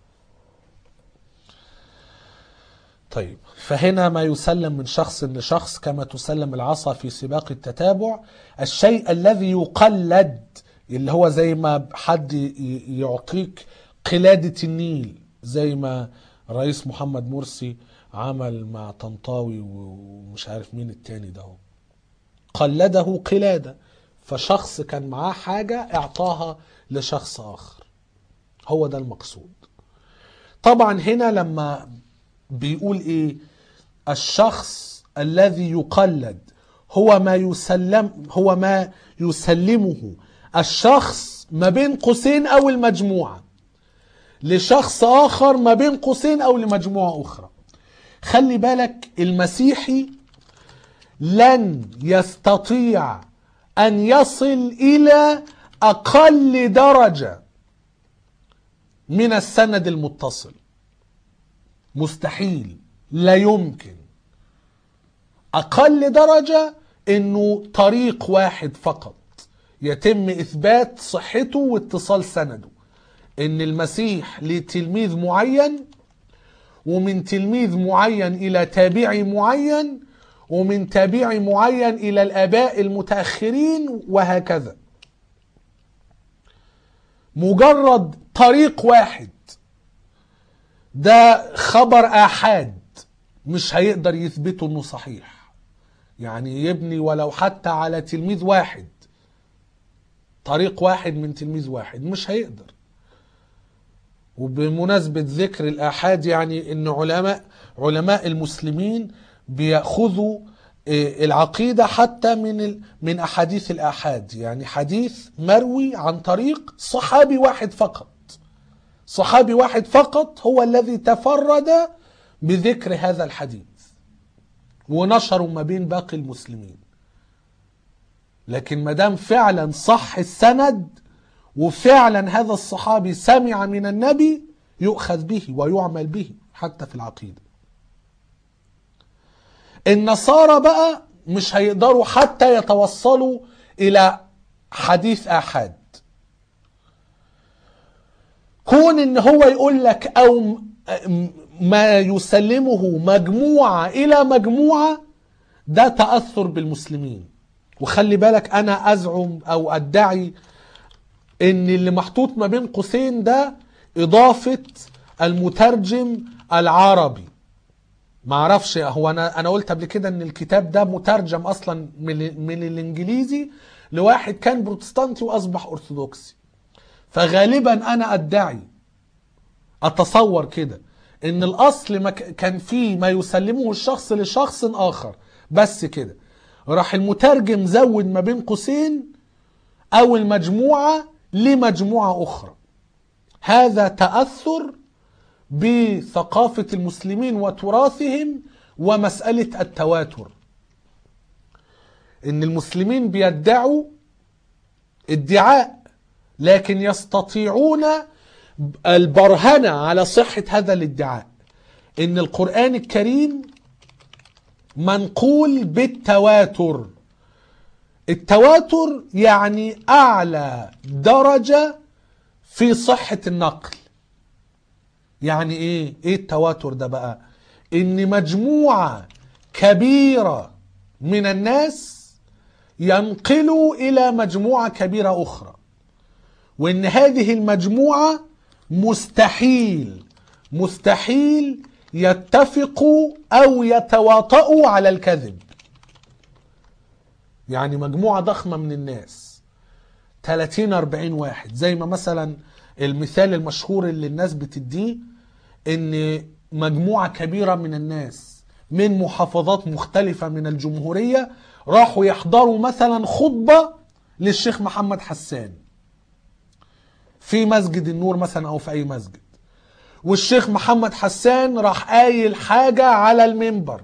طيب فهنا ما يسلم من شخص لشخص كما تسلم العصا في سباق التتابع الشيء الذي يقلد اللي هو زي ما حد ي- يعطيك قلادة النيل زي ما رئيس محمد مرسي عمل مع طنطاوي ومش عارف مين التاني ده هو. قلده قلادة فشخص كان معاه حاجة اعطاها لشخص آخر هو ده المقصود طبعا هنا لما بيقول ايه الشخص الذي يقلد هو ما يسلم هو ما يسلمه الشخص ما بين قوسين او المجموعه لشخص اخر ما بين قوسين او لمجموعه اخرى خلي بالك المسيحي لن يستطيع ان يصل الى اقل درجه من السند المتصل مستحيل لا يمكن اقل درجه انه طريق واحد فقط يتم اثبات صحته واتصال سنده ان المسيح لتلميذ معين ومن تلميذ معين الى تابعي معين ومن تابعي معين الى الاباء المتاخرين وهكذا مجرد طريق واحد ده خبر آحاد مش هيقدر يثبته انه صحيح يعني يبني ولو حتى على تلميذ واحد طريق واحد من تلميذ واحد مش هيقدر وبمناسبة ذكر الآحاد يعني أن علماء علماء المسلمين بيأخذوا آه، العقيدة حتى من ال- من أحاديث الآحاد يعني حديث مروي عن طريق صحابي واحد فقط صحابي واحد فقط هو الذي تفرد بذكر هذا الحديث ونشروا ما بين باقي المسلمين لكن ما دام فعلا صح السند وفعلا هذا الصحابي سمع من النبي يؤخذ به ويعمل به حتى في العقيده النصارى بقى مش هيقدروا حتى يتوصلوا الى حديث احاد كون ان هو يقول لك او م- ما يسلمه مجموعه الى مجموعه ده تاثر بالمسلمين وخلي بالك انا ازعم او ادعي ان اللي محطوط ما بين قوسين ده اضافه المترجم العربي ما اعرفش هو انا انا قلت قبل كده ان الكتاب ده مترجم اصلا من من الانجليزي لواحد كان بروتستانتي واصبح ارثوذكسي فغالبا انا ادعي اتصور كده ان الاصل ما ك- كان فيه ما يسلمه الشخص لشخص اخر بس كده راح المترجم زود ما بين قوسين او المجموعه لمجموعه اخرى هذا تاثر بثقافه المسلمين وتراثهم ومساله التواتر ان المسلمين بيدعوا ادعاء لكن يستطيعون البرهنه على صحه هذا الادعاء ان القران الكريم منقول بالتواتر التواتر يعني اعلى درجه في صحه النقل يعني ايه ايه التواتر ده بقى ان مجموعه كبيره من الناس ينقلوا الى مجموعه كبيره اخرى وان هذه المجموعه مستحيل مستحيل يتفقوا او يتواطؤوا على الكذب يعني مجموعه ضخمه من الناس 30 40 واحد زي ما مثلا المثال المشهور اللي الناس بتديه ان مجموعه كبيره من الناس من محافظات مختلفه من الجمهوريه راحوا يحضروا مثلا خطبه للشيخ محمد حسان في مسجد النور مثلا او في اي مسجد والشيخ محمد حسان راح قايل حاجه على المنبر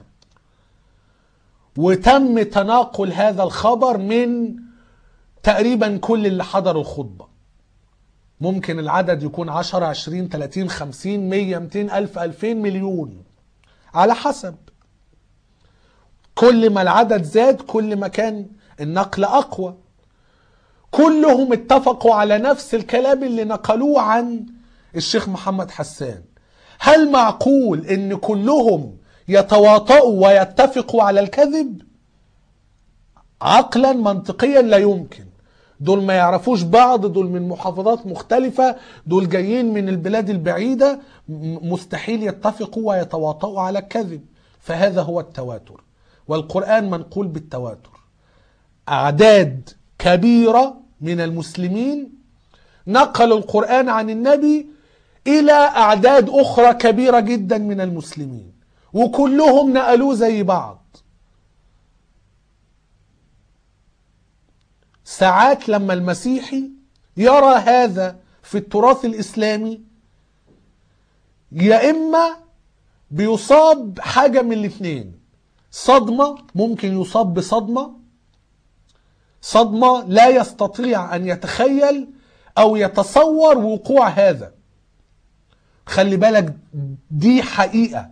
وتم تناقل هذا الخبر من تقريبا كل اللي حضروا الخطبه ممكن العدد يكون 10 20 30 50 100 200 ألف 2000 مليون على حسب كل ما العدد زاد كل ما كان النقل أقوى كلهم اتفقوا على نفس الكلام اللي نقلوه عن الشيخ محمد حسان هل معقول ان كلهم يتواطؤوا ويتفقوا على الكذب عقلا منطقيا لا يمكن دول ما يعرفوش بعض دول من محافظات مختلفة دول جايين من البلاد البعيدة م- مستحيل يتفقوا ويتواطؤوا على الكذب فهذا هو التواتر والقرآن منقول بالتواتر أعداد كبيرة من المسلمين نقلوا القرآن عن النبي إلى أعداد أخرى كبيرة جدا من المسلمين وكلهم نقلوه زي بعض ساعات لما المسيحي يرى هذا في التراث الإسلامي يا إما بيصاب حاجة من الاثنين صدمة ممكن يصاب بصدمة صدمة لا يستطيع أن يتخيل أو يتصور وقوع هذا خلي بالك دي حقيقة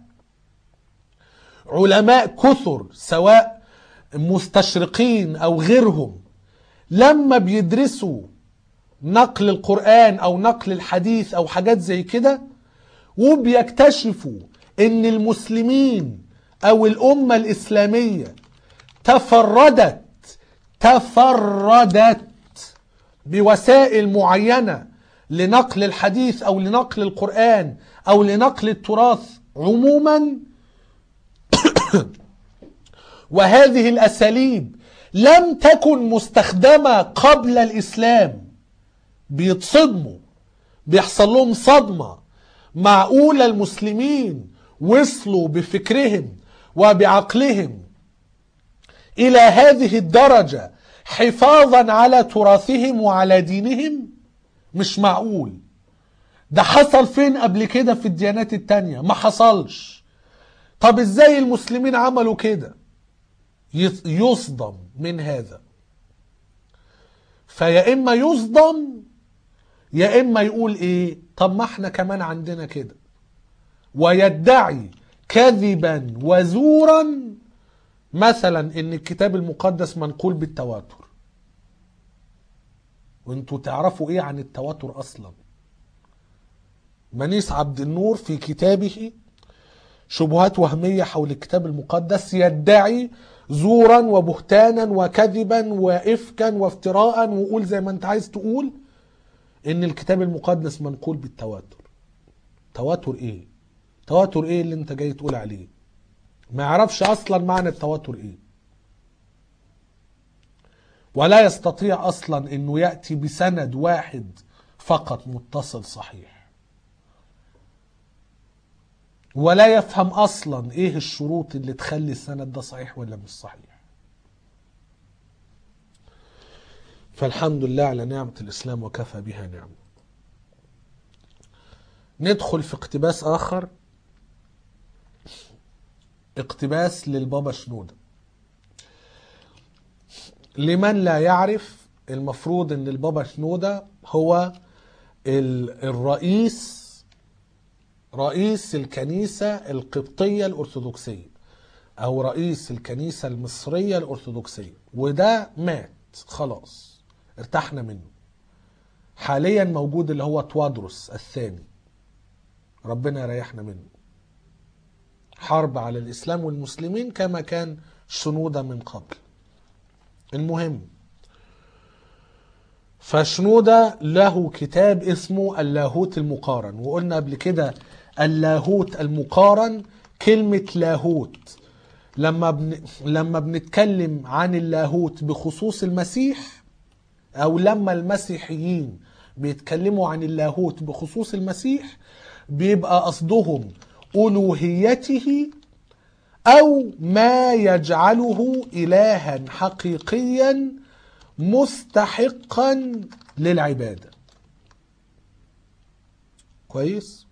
علماء كثر سواء مستشرقين أو غيرهم لما بيدرسوا نقل القرآن أو نقل الحديث أو حاجات زي كده وبيكتشفوا إن المسلمين أو الأمة الإسلامية تفردت تفردت بوسائل معينة لنقل الحديث أو لنقل القرآن أو لنقل التراث عموما وهذه الأساليب لم تكن مستخدمة قبل الإسلام بيتصدموا بيحصل لهم صدمة معقولة المسلمين وصلوا بفكرهم وبعقلهم إلى هذه الدرجة حفاظا على تراثهم وعلى دينهم مش معقول ده حصل فين قبل كده في الديانات التانية ما حصلش طب ازاي المسلمين عملوا كده يص- يصدم من هذا فيا اما يصدم يا اما يقول ايه طب ما احنا كمان عندنا كده ويدعي كذبا وزورا مثلا ان الكتاب المقدس منقول بالتواتر وانتوا تعرفوا ايه عن التواتر اصلا منيس عبد النور في كتابه شبهات وهمية حول الكتاب المقدس يدعي زورا وبهتانا وكذبا وإفكا وافتراء وقول زي ما انت عايز تقول ان الكتاب المقدس منقول بالتواتر تواتر ايه تواتر ايه اللي انت جاي تقول عليه ما يعرفش اصلا معنى التواتر ايه ولا يستطيع اصلا انه ياتي بسند واحد فقط متصل صحيح ولا يفهم اصلا ايه الشروط اللي تخلي السند ده صحيح ولا مش صحيح فالحمد لله على نعمة الإسلام وكفى بها نعمة ندخل في اقتباس آخر اقتباس للبابا شنودة لمن لا يعرف المفروض ان البابا شنودة هو ال- الرئيس رئيس الكنيسة القبطية الأرثوذكسية أو رئيس الكنيسة المصرية الأرثوذكسية وده مات خلاص ارتحنا منه حاليا موجود اللي هو توادرس الثاني ربنا يريحنا منه حرب على الإسلام والمسلمين كما كان شنودة من قبل المهم فشنودة له كتاب اسمه اللاهوت المقارن وقلنا قبل كده اللاهوت المقارن كلمة لاهوت لما بن... لما بنتكلم عن اللاهوت بخصوص المسيح او لما المسيحيين بيتكلموا عن اللاهوت بخصوص المسيح بيبقى قصدهم الوهيته او ما يجعله الها حقيقيا مستحقا للعباده كويس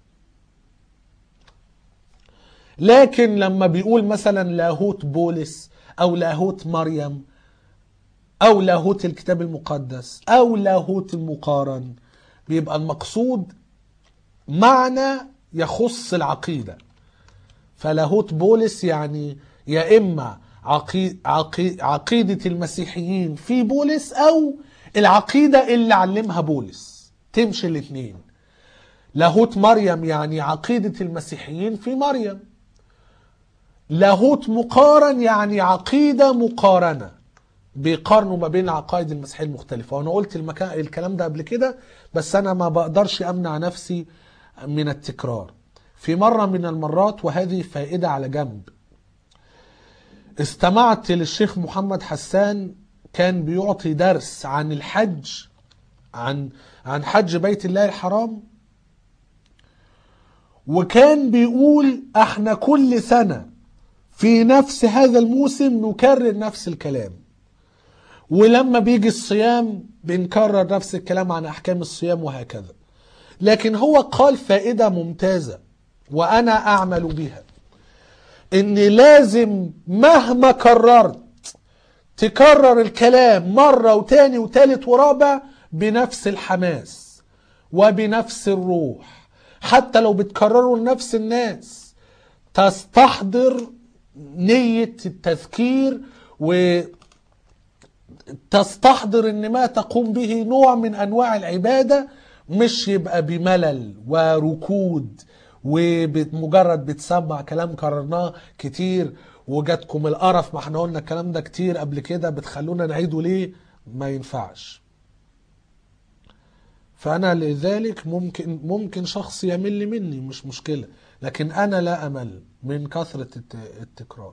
لكن لما بيقول مثلا لاهوت بولس او لاهوت مريم او لاهوت الكتاب المقدس او لاهوت المقارن بيبقى المقصود معنى يخص العقيده فلاهوت بولس يعني يا اما عقي... عقي... عقيده المسيحيين في بولس او العقيده اللي علمها بولس تمشي الاثنين لاهوت مريم يعني عقيده المسيحيين في مريم لاهوت مقارن يعني عقيده مقارنه بيقارنوا ما بين عقائد المسيحيه المختلفه وانا قلت المكان الكلام ده قبل كده بس انا ما بقدرش امنع نفسي من التكرار في مره من المرات وهذه فائده على جنب استمعت للشيخ محمد حسان كان بيعطي درس عن الحج عن عن حج بيت الله الحرام وكان بيقول احنا كل سنه في نفس هذا الموسم نكرر نفس الكلام ولما بيجي الصيام بنكرر نفس الكلام عن احكام الصيام وهكذا لكن هو قال فائده ممتازه وانا اعمل بها ان لازم مهما كررت تكرر الكلام مرة وتاني وتالت ورابع بنفس الحماس وبنفس الروح حتى لو بتكرروا لنفس الناس تستحضر نية التذكير وتستحضر ان ما تقوم به نوع من انواع العبادة مش يبقى بملل وركود ومجرد بتسمع كلام كررناه كتير وجاتكم القرف ما احنا قلنا الكلام ده كتير قبل كده بتخلونا نعيده ليه ما ينفعش فانا لذلك ممكن ممكن شخص يمل مني مش مشكله لكن انا لا امل من كثره الت- التكرار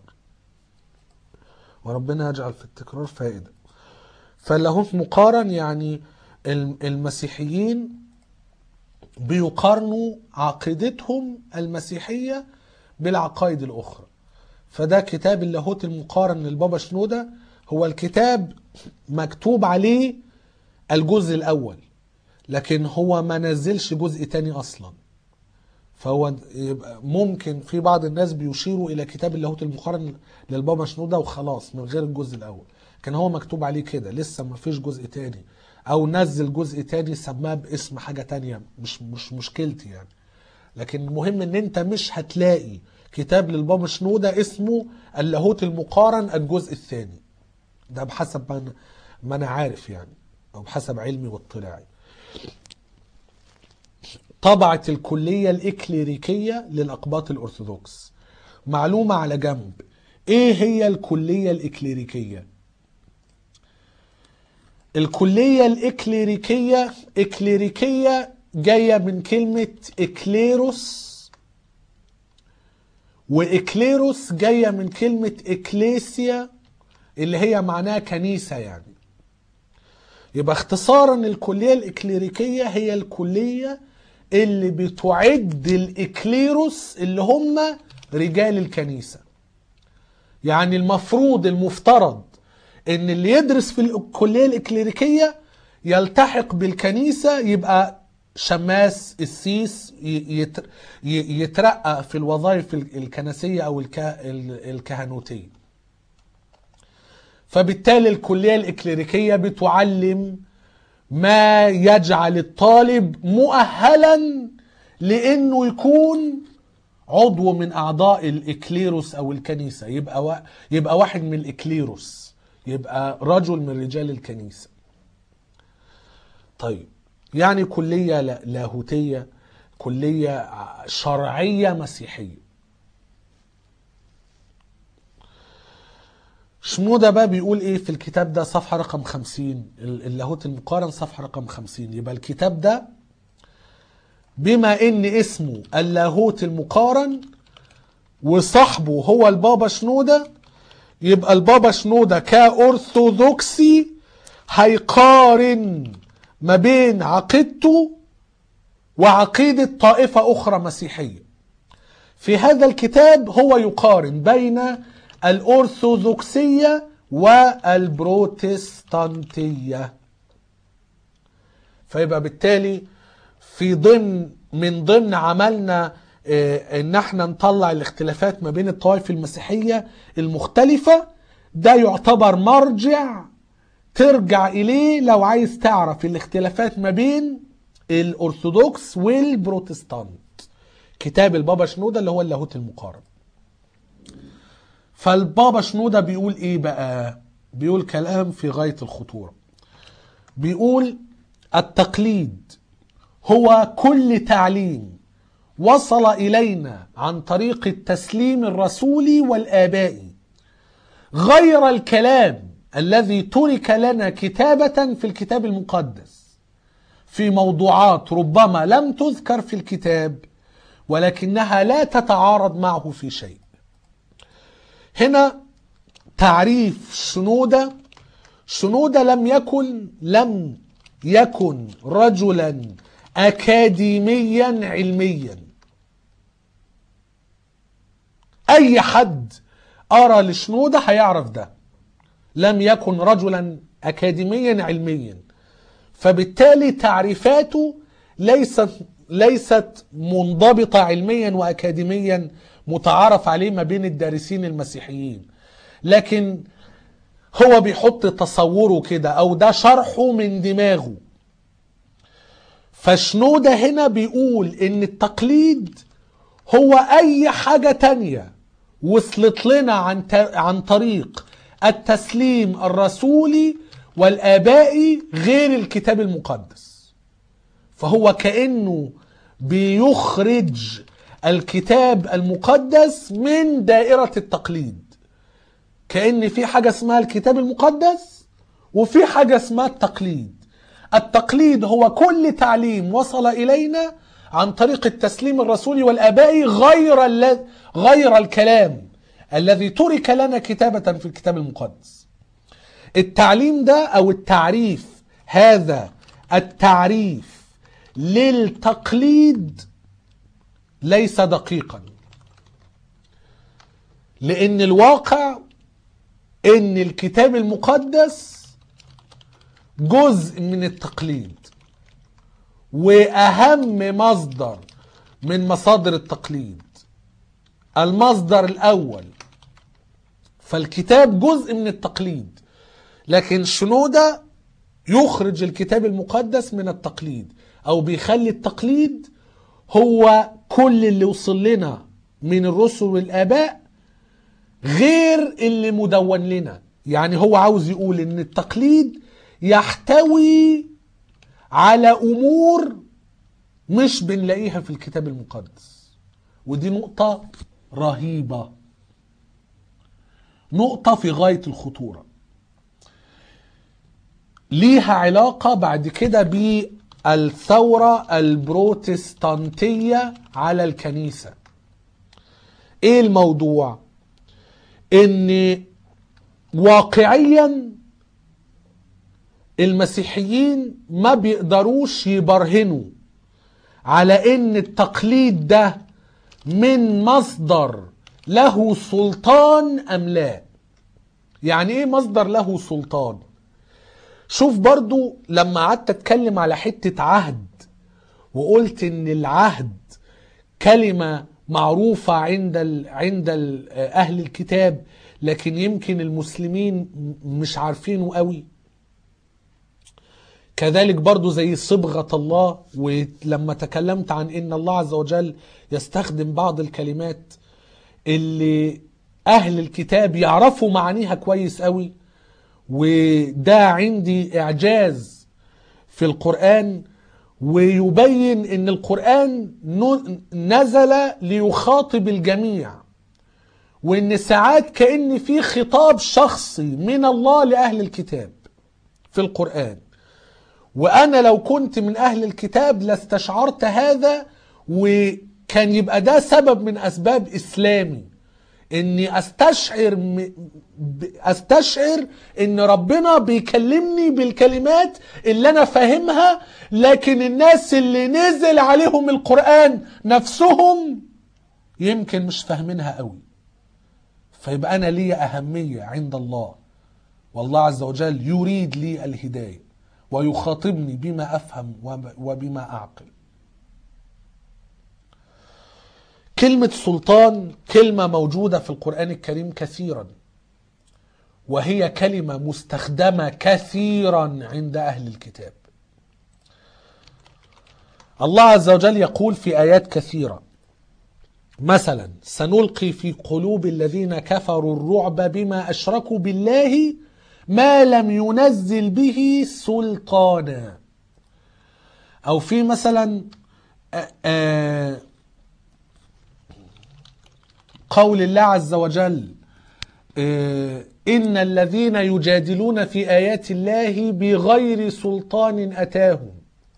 وربنا يجعل في التكرار فائده فاللاهوت مقارن يعني الم- المسيحيين بيقارنوا عقيدتهم المسيحية بالعقائد الأخرى فده كتاب اللاهوت المقارن للبابا شنودة هو الكتاب مكتوب عليه الجزء الأول لكن هو ما نزلش جزء تاني أصلا فهو يبقى ممكن في بعض الناس بيشيروا إلى كتاب اللاهوت المقارن للبابا شنودة وخلاص من غير الجزء الأول كان هو مكتوب عليه كده لسه ما فيش جزء تاني أو نزل جزء تاني سماه باسم حاجة تانية مش مش مشكلتي يعني لكن المهم ان انت مش هتلاقي كتاب للبابا شنودة اسمه اللاهوت المقارن الجزء الثاني ده بحسب ما انا, ما أنا عارف يعني او بحسب علمي واطلاعي طبعت الكلية الإكليريكية للأقباط الأرثوذكس معلومة على جنب إيه هي الكلية الإكليريكية؟ الكلية الإكليريكية إكليريكية جاية من كلمة إكليروس وإكليروس جاية من كلمة إكليسيا اللي هي معناها كنيسة يعني يبقى اختصارا الكلية الإكليريكية هي الكلية اللي بتعد الإكليروس اللي هم رجال الكنيسة يعني المفروض المفترض ان اللي يدرس في الكلية الإكليريكية يلتحق بالكنيسة يبقى شماس السيس ي- يت- ي- يترقى في الوظائف الكنسية أو الك- ال- الكهنوتية فبالتالي الكلية الإكليريكية بتعلم ما يجعل الطالب مؤهلا لأنه يكون عضو من أعضاء الإكليروس أو الكنيسة يبقى وا... يبقى واحد من الإكليروس يبقى رجل من رجال الكنيسة طيب يعني كلية لا- لاهوتية كلية شرعية مسيحية شمودة بقى بيقول ايه في الكتاب ده صفحة رقم خمسين اللاهوت المقارن صفحة رقم خمسين يبقى الكتاب ده بما ان اسمه اللاهوت المقارن وصاحبه هو البابا شنودة يبقى البابا شنودة كأرثوذكسي هيقارن ما بين عقيدته وعقيدة طائفة أخرى مسيحية في هذا الكتاب هو يقارن بين الأرثوذكسية والبروتستانتية فيبقى بالتالي في ضمن من ضمن عملنا آه، ان احنا نطلع الاختلافات ما بين الطوائف المسيحية المختلفة ده يعتبر مرجع ترجع اليه لو عايز تعرف الاختلافات ما بين الارثوذكس والبروتستانت كتاب البابا شنودة اللي هو اللاهوت المقارن فالبابا شنودة بيقول ايه بقى بيقول كلام في غاية الخطورة بيقول التقليد هو كل تعليم وصل إلينا عن طريق التسليم الرسولي والآبائي غير الكلام الذي ترك لنا كتابة في الكتاب المقدس في موضوعات ربما لم تذكر في الكتاب ولكنها لا تتعارض معه في شيء هنا تعريف شنودة شنودة لم يكن لم يكن رجلا أكاديميا علميا أي حد أرى لشنودة هيعرف ده لم يكن رجلا أكاديميا علميا فبالتالي تعريفاته ليست ليست منضبطة علميا وأكاديميا متعارف عليه ما بين الدارسين المسيحيين لكن هو بيحط تصوره كده أو ده شرحه من دماغه فشنودة هنا بيقول ان التقليد هو اي حاجة تانية وصلت لنا عن, ت- عن طريق التسليم الرسولي والآبائي غير الكتاب المقدس فهو كأنه بيخرج الكتاب المقدس من دائرة التقليد كأن في حاجة اسمها الكتاب المقدس وفي حاجة اسمها التقليد التقليد هو كل تعليم وصل إلينا عن طريق التسليم الرسولي والآبائي غير الل- غير الكلام الذي ترك لنا كتابة في الكتاب المقدس التعليم ده أو التعريف هذا التعريف للتقليد ليس دقيقا لان الواقع ان الكتاب المقدس جزء من التقليد واهم مصدر من مصادر التقليد المصدر الاول فالكتاب جزء من التقليد لكن شنودة يخرج الكتاب المقدس من التقليد او بيخلي التقليد هو كل اللي وصل لنا من الرسل والاباء غير اللي مدون لنا يعني هو عاوز يقول ان التقليد يحتوي على امور مش بنلاقيها في الكتاب المقدس ودي نقطة رهيبة نقطة في غاية الخطورة ليها علاقة بعد كده بالثورة البروتستانتية على الكنيسة ايه الموضوع ان واقعيا المسيحيين ما بيقدروش يبرهنوا على ان التقليد ده من مصدر له سلطان ام لا يعني ايه مصدر له سلطان شوف برضو لما قعدت اتكلم على حتة عهد وقلت ان العهد كلمة معروفة عند ال عند ال اهل الكتاب لكن يمكن المسلمين مش عارفينه قوي كذلك برضو زي صبغة الله ولما تكلمت عن ان الله عز وجل يستخدم بعض الكلمات اللي اهل الكتاب يعرفوا معانيها كويس قوي وده عندي اعجاز في القرآن ويبين ان القرآن نزل ليخاطب الجميع وان ساعات كأن في خطاب شخصي من الله لأهل الكتاب في القرآن وانا لو كنت من اهل الكتاب لاستشعرت هذا وكان يبقى ده سبب من اسباب اسلامي اني استشعر استشعر ان ربنا بيكلمني بالكلمات اللي انا فاهمها لكن الناس اللي نزل عليهم القرآن نفسهم يمكن مش فاهمينها قوي فيبقى انا لي اهمية عند الله والله عز وجل يريد لي الهدايه ويخاطبني بما افهم وبما اعقل كلمه سلطان كلمه موجوده في القران الكريم كثيرا وهي كلمه مستخدمه كثيرا عند اهل الكتاب الله عز وجل يقول في ايات كثيره مثلا سنلقي في قلوب الذين كفروا الرعب بما اشركوا بالله ما لم ينزل به سلطانا او في مثلا قول الله عز وجل ان الذين يجادلون في ايات الله بغير سلطان اتاهم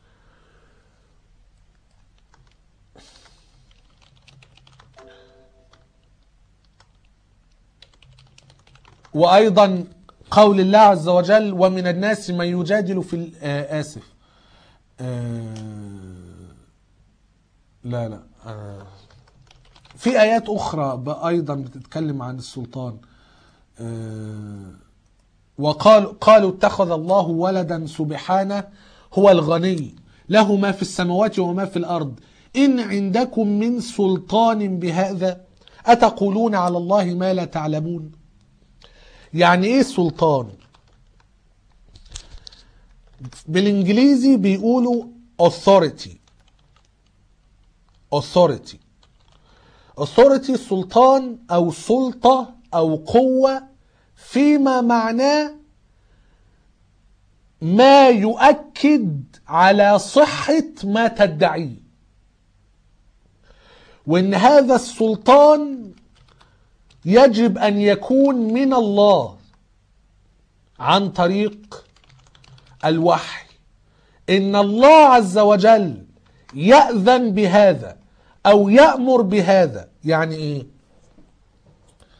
وايضا قول الله عز وجل ومن الناس من يجادل في آسف آه لا لا آه في آيات أخرى أيضا بتتكلم عن السلطان آه وقال قالوا اتخذ الله ولدا سبحانه هو الغني له ما في السماوات وما في الأرض إن عندكم من سلطان بهذا أتقولون على الله ما لا تعلمون يعني ايه سلطان بالانجليزي بيقولوا authority authority authority سلطان او سلطة او قوة فيما معناه ما يؤكد على صحة ما تدعيه وان هذا السلطان يجب ان يكون من الله عن طريق الوحي ان الله عز وجل ياذن بهذا او يامر بهذا يعني ايه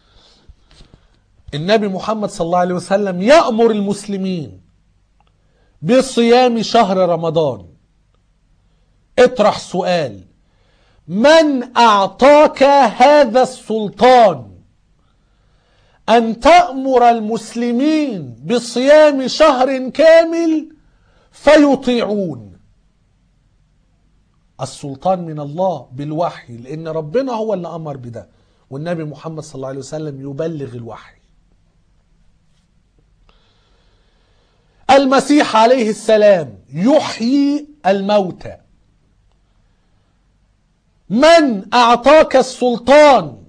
النبي محمد صلى الله عليه وسلم يامر المسلمين بصيام شهر رمضان اطرح سؤال من اعطاك هذا السلطان ان تامر المسلمين بصيام شهر كامل فيطيعون السلطان من الله بالوحي لان ربنا هو اللي امر بده والنبي محمد صلى الله عليه وسلم يبلغ الوحي المسيح عليه السلام يحيي الموتى من اعطاك السلطان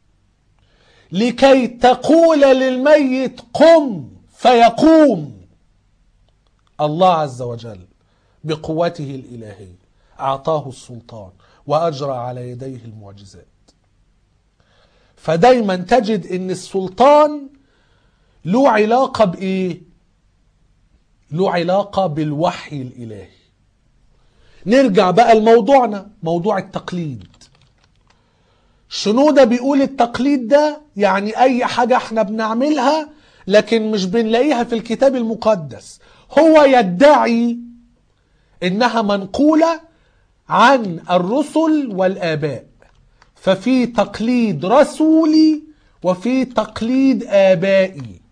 لكي تقول للميت قم فيقوم الله عز وجل بقوته الالهيه اعطاه السلطان واجرى على يديه المعجزات فدايما تجد ان السلطان له علاقه بايه له علاقه بالوحي الالهي نرجع بقى لموضوعنا موضوع التقليد شنودة بيقول التقليد ده يعني اي حاجة احنا بنعملها لكن مش بنلاقيها في الكتاب المقدس هو يدعي انها منقولة عن الرسل والاباء ففي تقليد رسولي وفي تقليد ابائي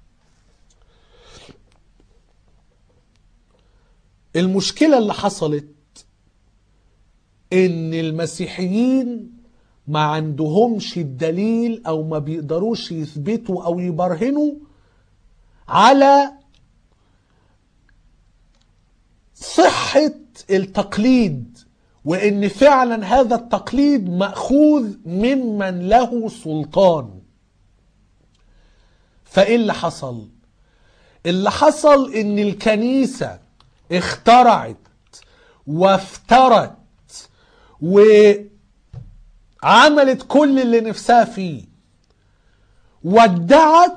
المشكلة اللي حصلت ان المسيحيين ما عندهمش الدليل او ما بيقدروش يثبتوا او يبرهنوا على صحة التقليد وان فعلا هذا التقليد مأخوذ ممن له سلطان فايه اللي حصل اللي حصل ان الكنيسة اخترعت وافترت وعملت كل اللي نفسها فيه وادعت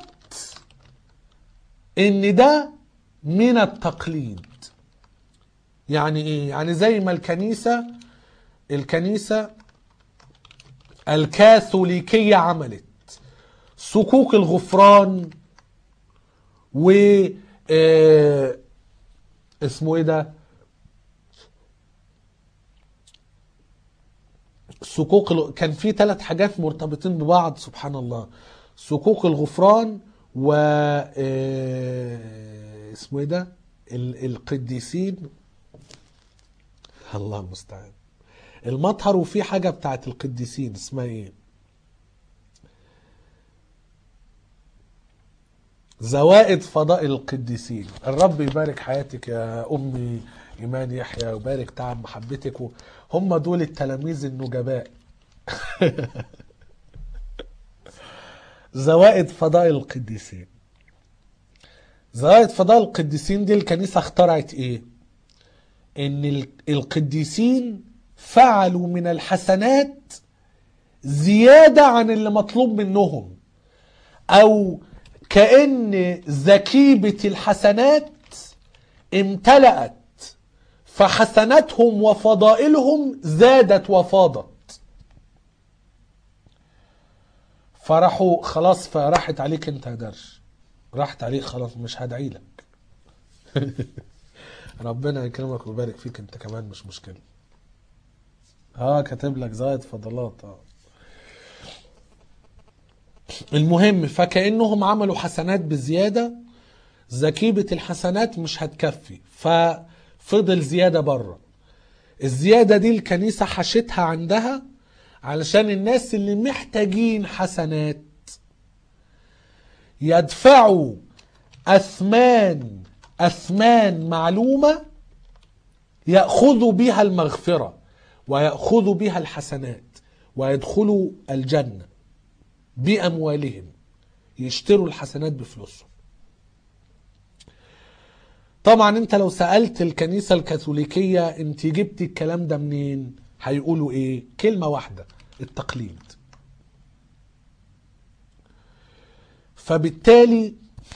ان ده من التقليد يعني ايه يعني زي ما الكنيسة الكنيسة الكاثوليكية عملت صكوك الغفران و آه، اسمه ايه ده صكوك ال- كان في ثلاث حاجات مرتبطين ببعض سبحان الله صكوك الغفران و آه، اسمه ايه ده ال- القديسين الله المستعان المطهر وفي حاجة بتاعت القديسين اسمها ايه زوائد فضائل القديسين الرب يبارك حياتك يا أمي إيمان يحيى ويبارك تعب محبتك و- هم دول التلاميذ النجباء زوائد فضائل القديسين زوائد فضائل القديسين دي الكنيسة اخترعت ايه ان ال- القديسين فعلوا من الحسنات زيادة عن اللي مطلوب منهم او كأن زكيبة الحسنات امتلأت فحسناتهم وفضائلهم زادت وفاضت فراحوا خلاص فراحت عليك انت يا درش راحت عليك خلاص مش هدعي لك ربنا يكرمك ويبارك فيك انت كمان مش مشكلة اه كاتب لك زائد فضلات اه المهم فكأنهم عملوا حسنات بزيادة زكيبة الحسنات مش هتكفي ففضل زيادة بره الزيادة دي الكنيسة حشتها عندها علشان الناس اللي محتاجين حسنات يدفعوا أثمان أثمان معلومة يأخذوا بها المغفرة ويأخذوا بها الحسنات ويدخلوا الجنة بأموالهم يشتروا الحسنات بفلوسهم طبعا انت لو سألت الكنيسة الكاثوليكية انت جبت الكلام ده منين هيقولوا ايه كلمة واحدة التقليد فبالتالي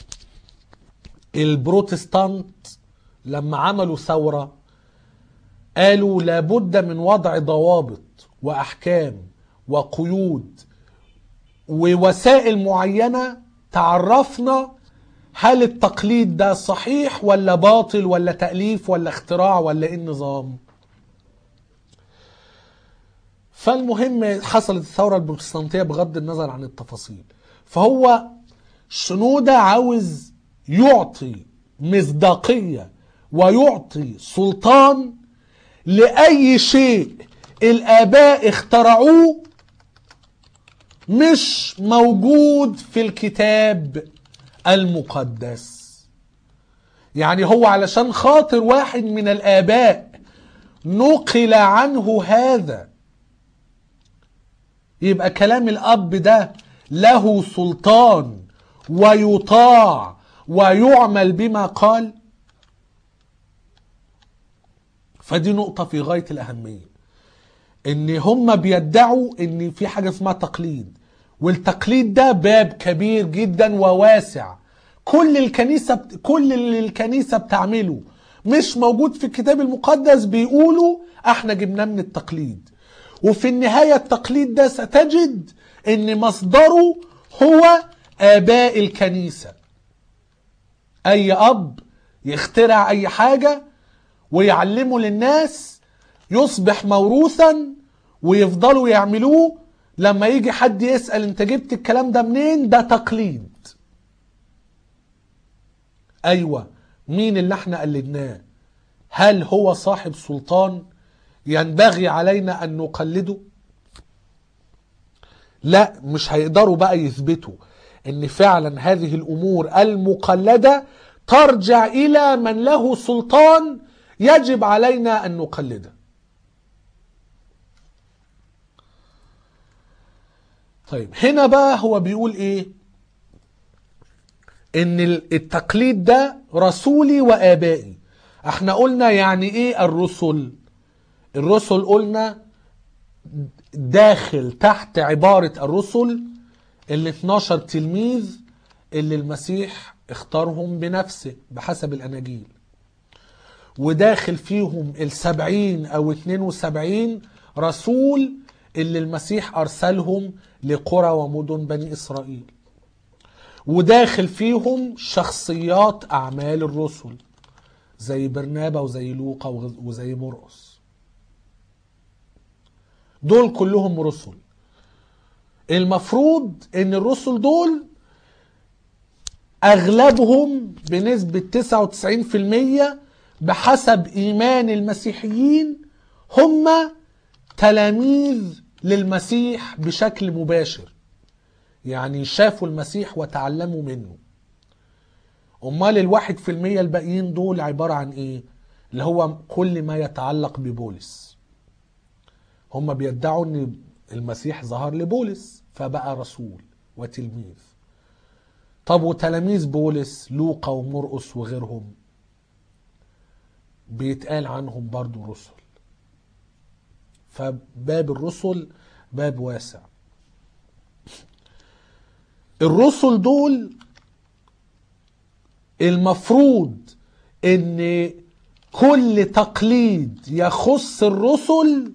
البروتستانت لما عملوا ثورة قالوا لابد من وضع ضوابط وأحكام وقيود ووسائل معينة تعرفنا هل التقليد ده صحيح ولا باطل ولا تأليف ولا اختراع ولا ايه النظام فالمهم حصلت الثورة البروتستانتية بغض النظر عن التفاصيل فهو شنودة عاوز يعطي مصداقية ويعطي سلطان لأي شيء الآباء اخترعوه مش موجود في الكتاب المقدس يعني هو علشان خاطر واحد من الآباء نقل عنه هذا يبقى كلام الأب ده له سلطان ويطاع ويعمل بما قال فدي نقطة في غاية الأهمية ان هم بيدعوا ان في حاجة اسمها تقليد والتقليد ده باب كبير جدا وواسع كل الكنيسة بت... كل اللي الكنيسة بتعمله مش موجود في الكتاب المقدس بيقولوا احنا جبناه من التقليد وفي النهاية التقليد ده ستجد ان مصدره هو آباء الكنيسة أي أب يخترع أي حاجة ويعلمه للناس يصبح موروثا ويفضلوا يعملوه لما يجي حد يسأل انت جبت الكلام ده منين ده تقليد أيوة مين اللي احنا قلدناه هل هو صاحب سلطان ينبغي علينا أن نقلده لا مش هيقدروا بقى يثبتوا ان فعلا هذه الامور المقلده ترجع الى من له سلطان يجب علينا ان نقلده طيب هنا بقى هو بيقول ايه ان التقليد ده رسولي وابائي احنا قلنا يعني ايه الرسل الرسل قلنا داخل تحت عبارة الرسل ال 12 تلميذ اللي المسيح اختارهم بنفسه بحسب الأناجيل وداخل فيهم السبعين أو 72 رسول اللي المسيح أرسلهم لقرى ومدن بني إسرائيل وداخل فيهم شخصيات أعمال الرسل زي برنابا وزي لوقا وزي مرقس دول كلهم رسل المفروض ان الرسل دول اغلبهم بنسبة 99% بحسب ايمان المسيحيين هم تلاميذ للمسيح بشكل مباشر يعني شافوا المسيح وتعلموا منه امال الواحد في المية الباقيين دول عبارة عن ايه اللي هو كل ما يتعلق ببولس هم بيدعوا ان المسيح ظهر لبولس فبقى رسول وتلميذ طب وتلاميذ بولس لوقا ومرقس وغيرهم بيتقال عنهم برضو رسل فباب الرسل باب واسع الرسل دول المفروض ان كل تقليد يخص الرسل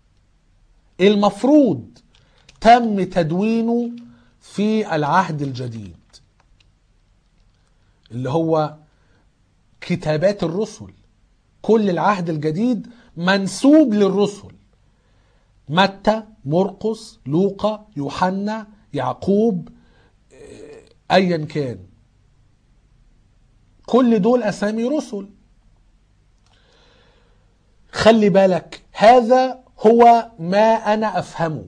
المفروض تم تدوينه في العهد الجديد اللي هو كتابات الرسل كل العهد الجديد منسوب للرسل متى مرقس لوقا يوحنا يعقوب ايا كان كل دول اسامي رسل خلي بالك هذا هو ما انا افهمه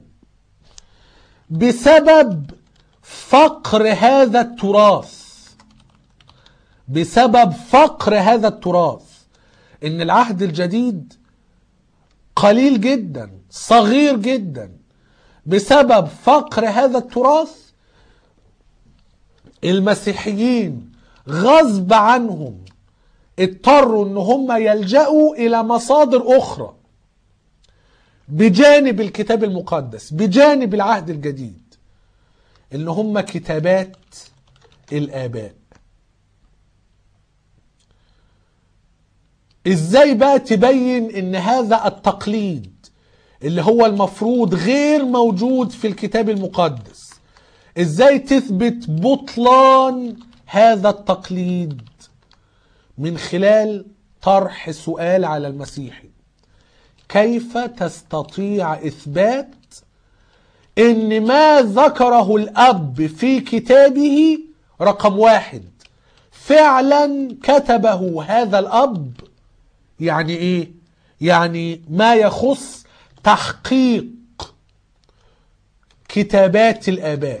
بسبب فقر هذا التراث بسبب فقر هذا التراث ان العهد الجديد قليل جدا صغير جدا بسبب فقر هذا التراث المسيحيين غصب عنهم اضطروا ان هم يلجأوا الى مصادر اخرى بجانب الكتاب المقدس بجانب العهد الجديد اللي هم كتابات الآباء ازاي بقى تبين ان هذا التقليد اللي هو المفروض غير موجود في الكتاب المقدس ازاي تثبت بطلان هذا التقليد من خلال طرح سؤال على المسيحي كيف تستطيع اثبات ان ما ذكره الاب في كتابه رقم واحد فعلا كتبه هذا الاب يعني ايه يعني ما يخص تحقيق كتابات الاباء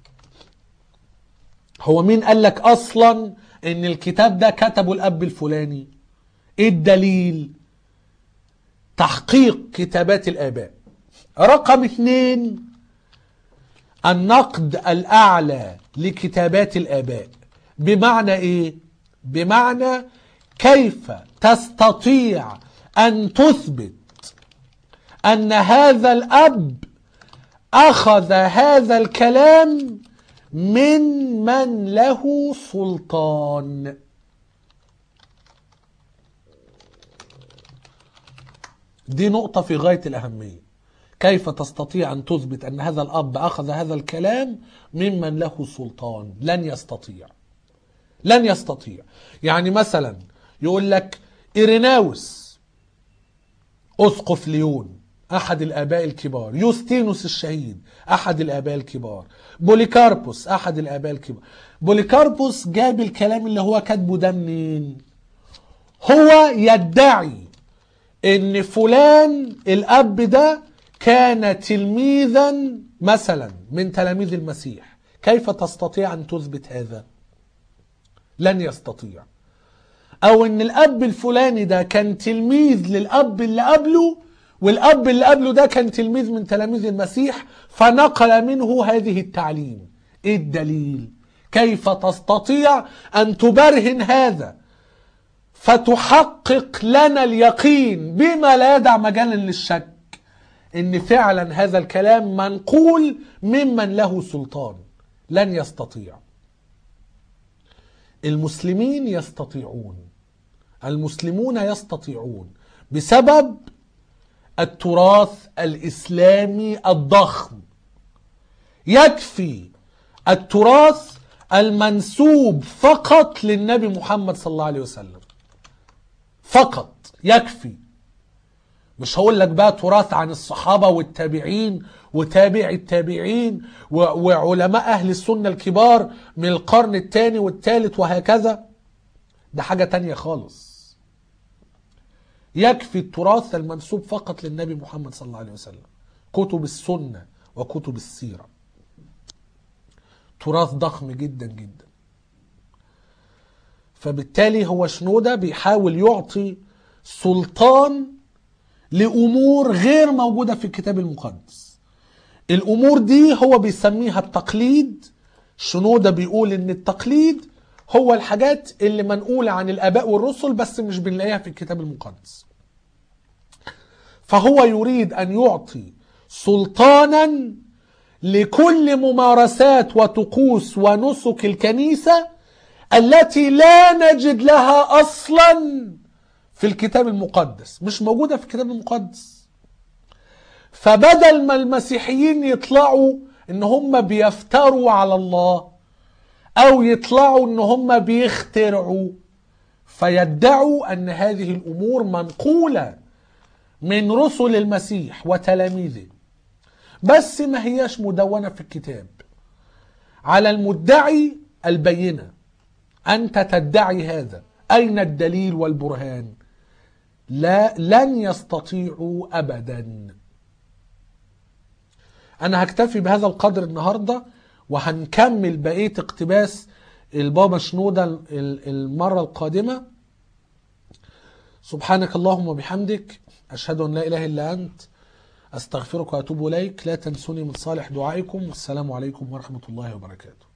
هو مين قال لك اصلا ان الكتاب ده كتبه الاب الفلاني ايه الدليل تحقيق كتابات الاباء رقم اثنين النقد الاعلى لكتابات الاباء بمعنى ايه بمعنى كيف تستطيع ان تثبت ان هذا الاب اخذ هذا الكلام من من له سلطان دي نقطة في غاية الأهمية كيف تستطيع أن تثبت أن هذا الأب أخذ هذا الكلام ممن له سلطان لن يستطيع لن يستطيع يعني مثلا يقول لك إيريناوس أسقف ليون أحد الآباء الكبار يوستينوس الشهيد أحد الآباء الكبار بوليكاربوس أحد الآباء الكبار بوليكاربوس جاب الكلام اللي هو كاتبه ده منين هو يدعي ان فلان الاب ده كان تلميذا مثلا من تلاميذ المسيح كيف تستطيع ان تثبت هذا لن يستطيع او ان الاب الفلاني ده كان تلميذ للاب اللي قبله والاب اللي قبله ده كان تلميذ من تلاميذ المسيح فنقل منه هذه التعليم ايه الدليل كيف تستطيع ان تبرهن هذا فتحقق لنا اليقين بما لا يدع مجالا للشك ان فعلا هذا الكلام منقول ممن له سلطان لن يستطيع المسلمين يستطيعون المسلمون يستطيعون بسبب التراث الاسلامي الضخم يكفي التراث المنسوب فقط للنبي محمد صلى الله عليه وسلم فقط يكفي مش هقول لك بقى تراث عن الصحابة والتابعين وتابع التابعين و- وعلماء أهل السنة الكبار من القرن الثاني والثالث وهكذا ده حاجة تانية خالص يكفي التراث المنسوب فقط للنبي محمد صلى الله عليه وسلم كتب السنة وكتب السيرة تراث ضخم جدا جدا فبالتالي هو شنودة بيحاول يعطي سلطان لأمور غير موجودة في الكتاب المقدس الأمور دي هو بيسميها التقليد شنودة بيقول إن التقليد هو الحاجات اللي منقولة عن الآباء والرسل بس مش بنلاقيها في الكتاب المقدس فهو يريد أن يعطي سلطانا لكل ممارسات وطقوس ونسك الكنيسة التي لا نجد لها أصلا في الكتاب المقدس مش موجودة في الكتاب المقدس فبدل ما المسيحيين يطلعوا ان هم بيفتروا على الله او يطلعوا ان هم بيخترعوا فيدعوا ان هذه الامور منقولة من رسل المسيح وتلاميذه بس ما هياش مدونة في الكتاب على المدعي البينة أنت تدعي هذا أين الدليل والبرهان لا لن يستطيعوا أبدا أنا هكتفي بهذا القدر النهاردة وهنكمل بقية اقتباس البابا شنودة المرة القادمة سبحانك اللهم وبحمدك أشهد أن لا إله إلا أنت أستغفرك وأتوب إليك لا تنسوني من صالح دعائكم والسلام عليكم ورحمة الله وبركاته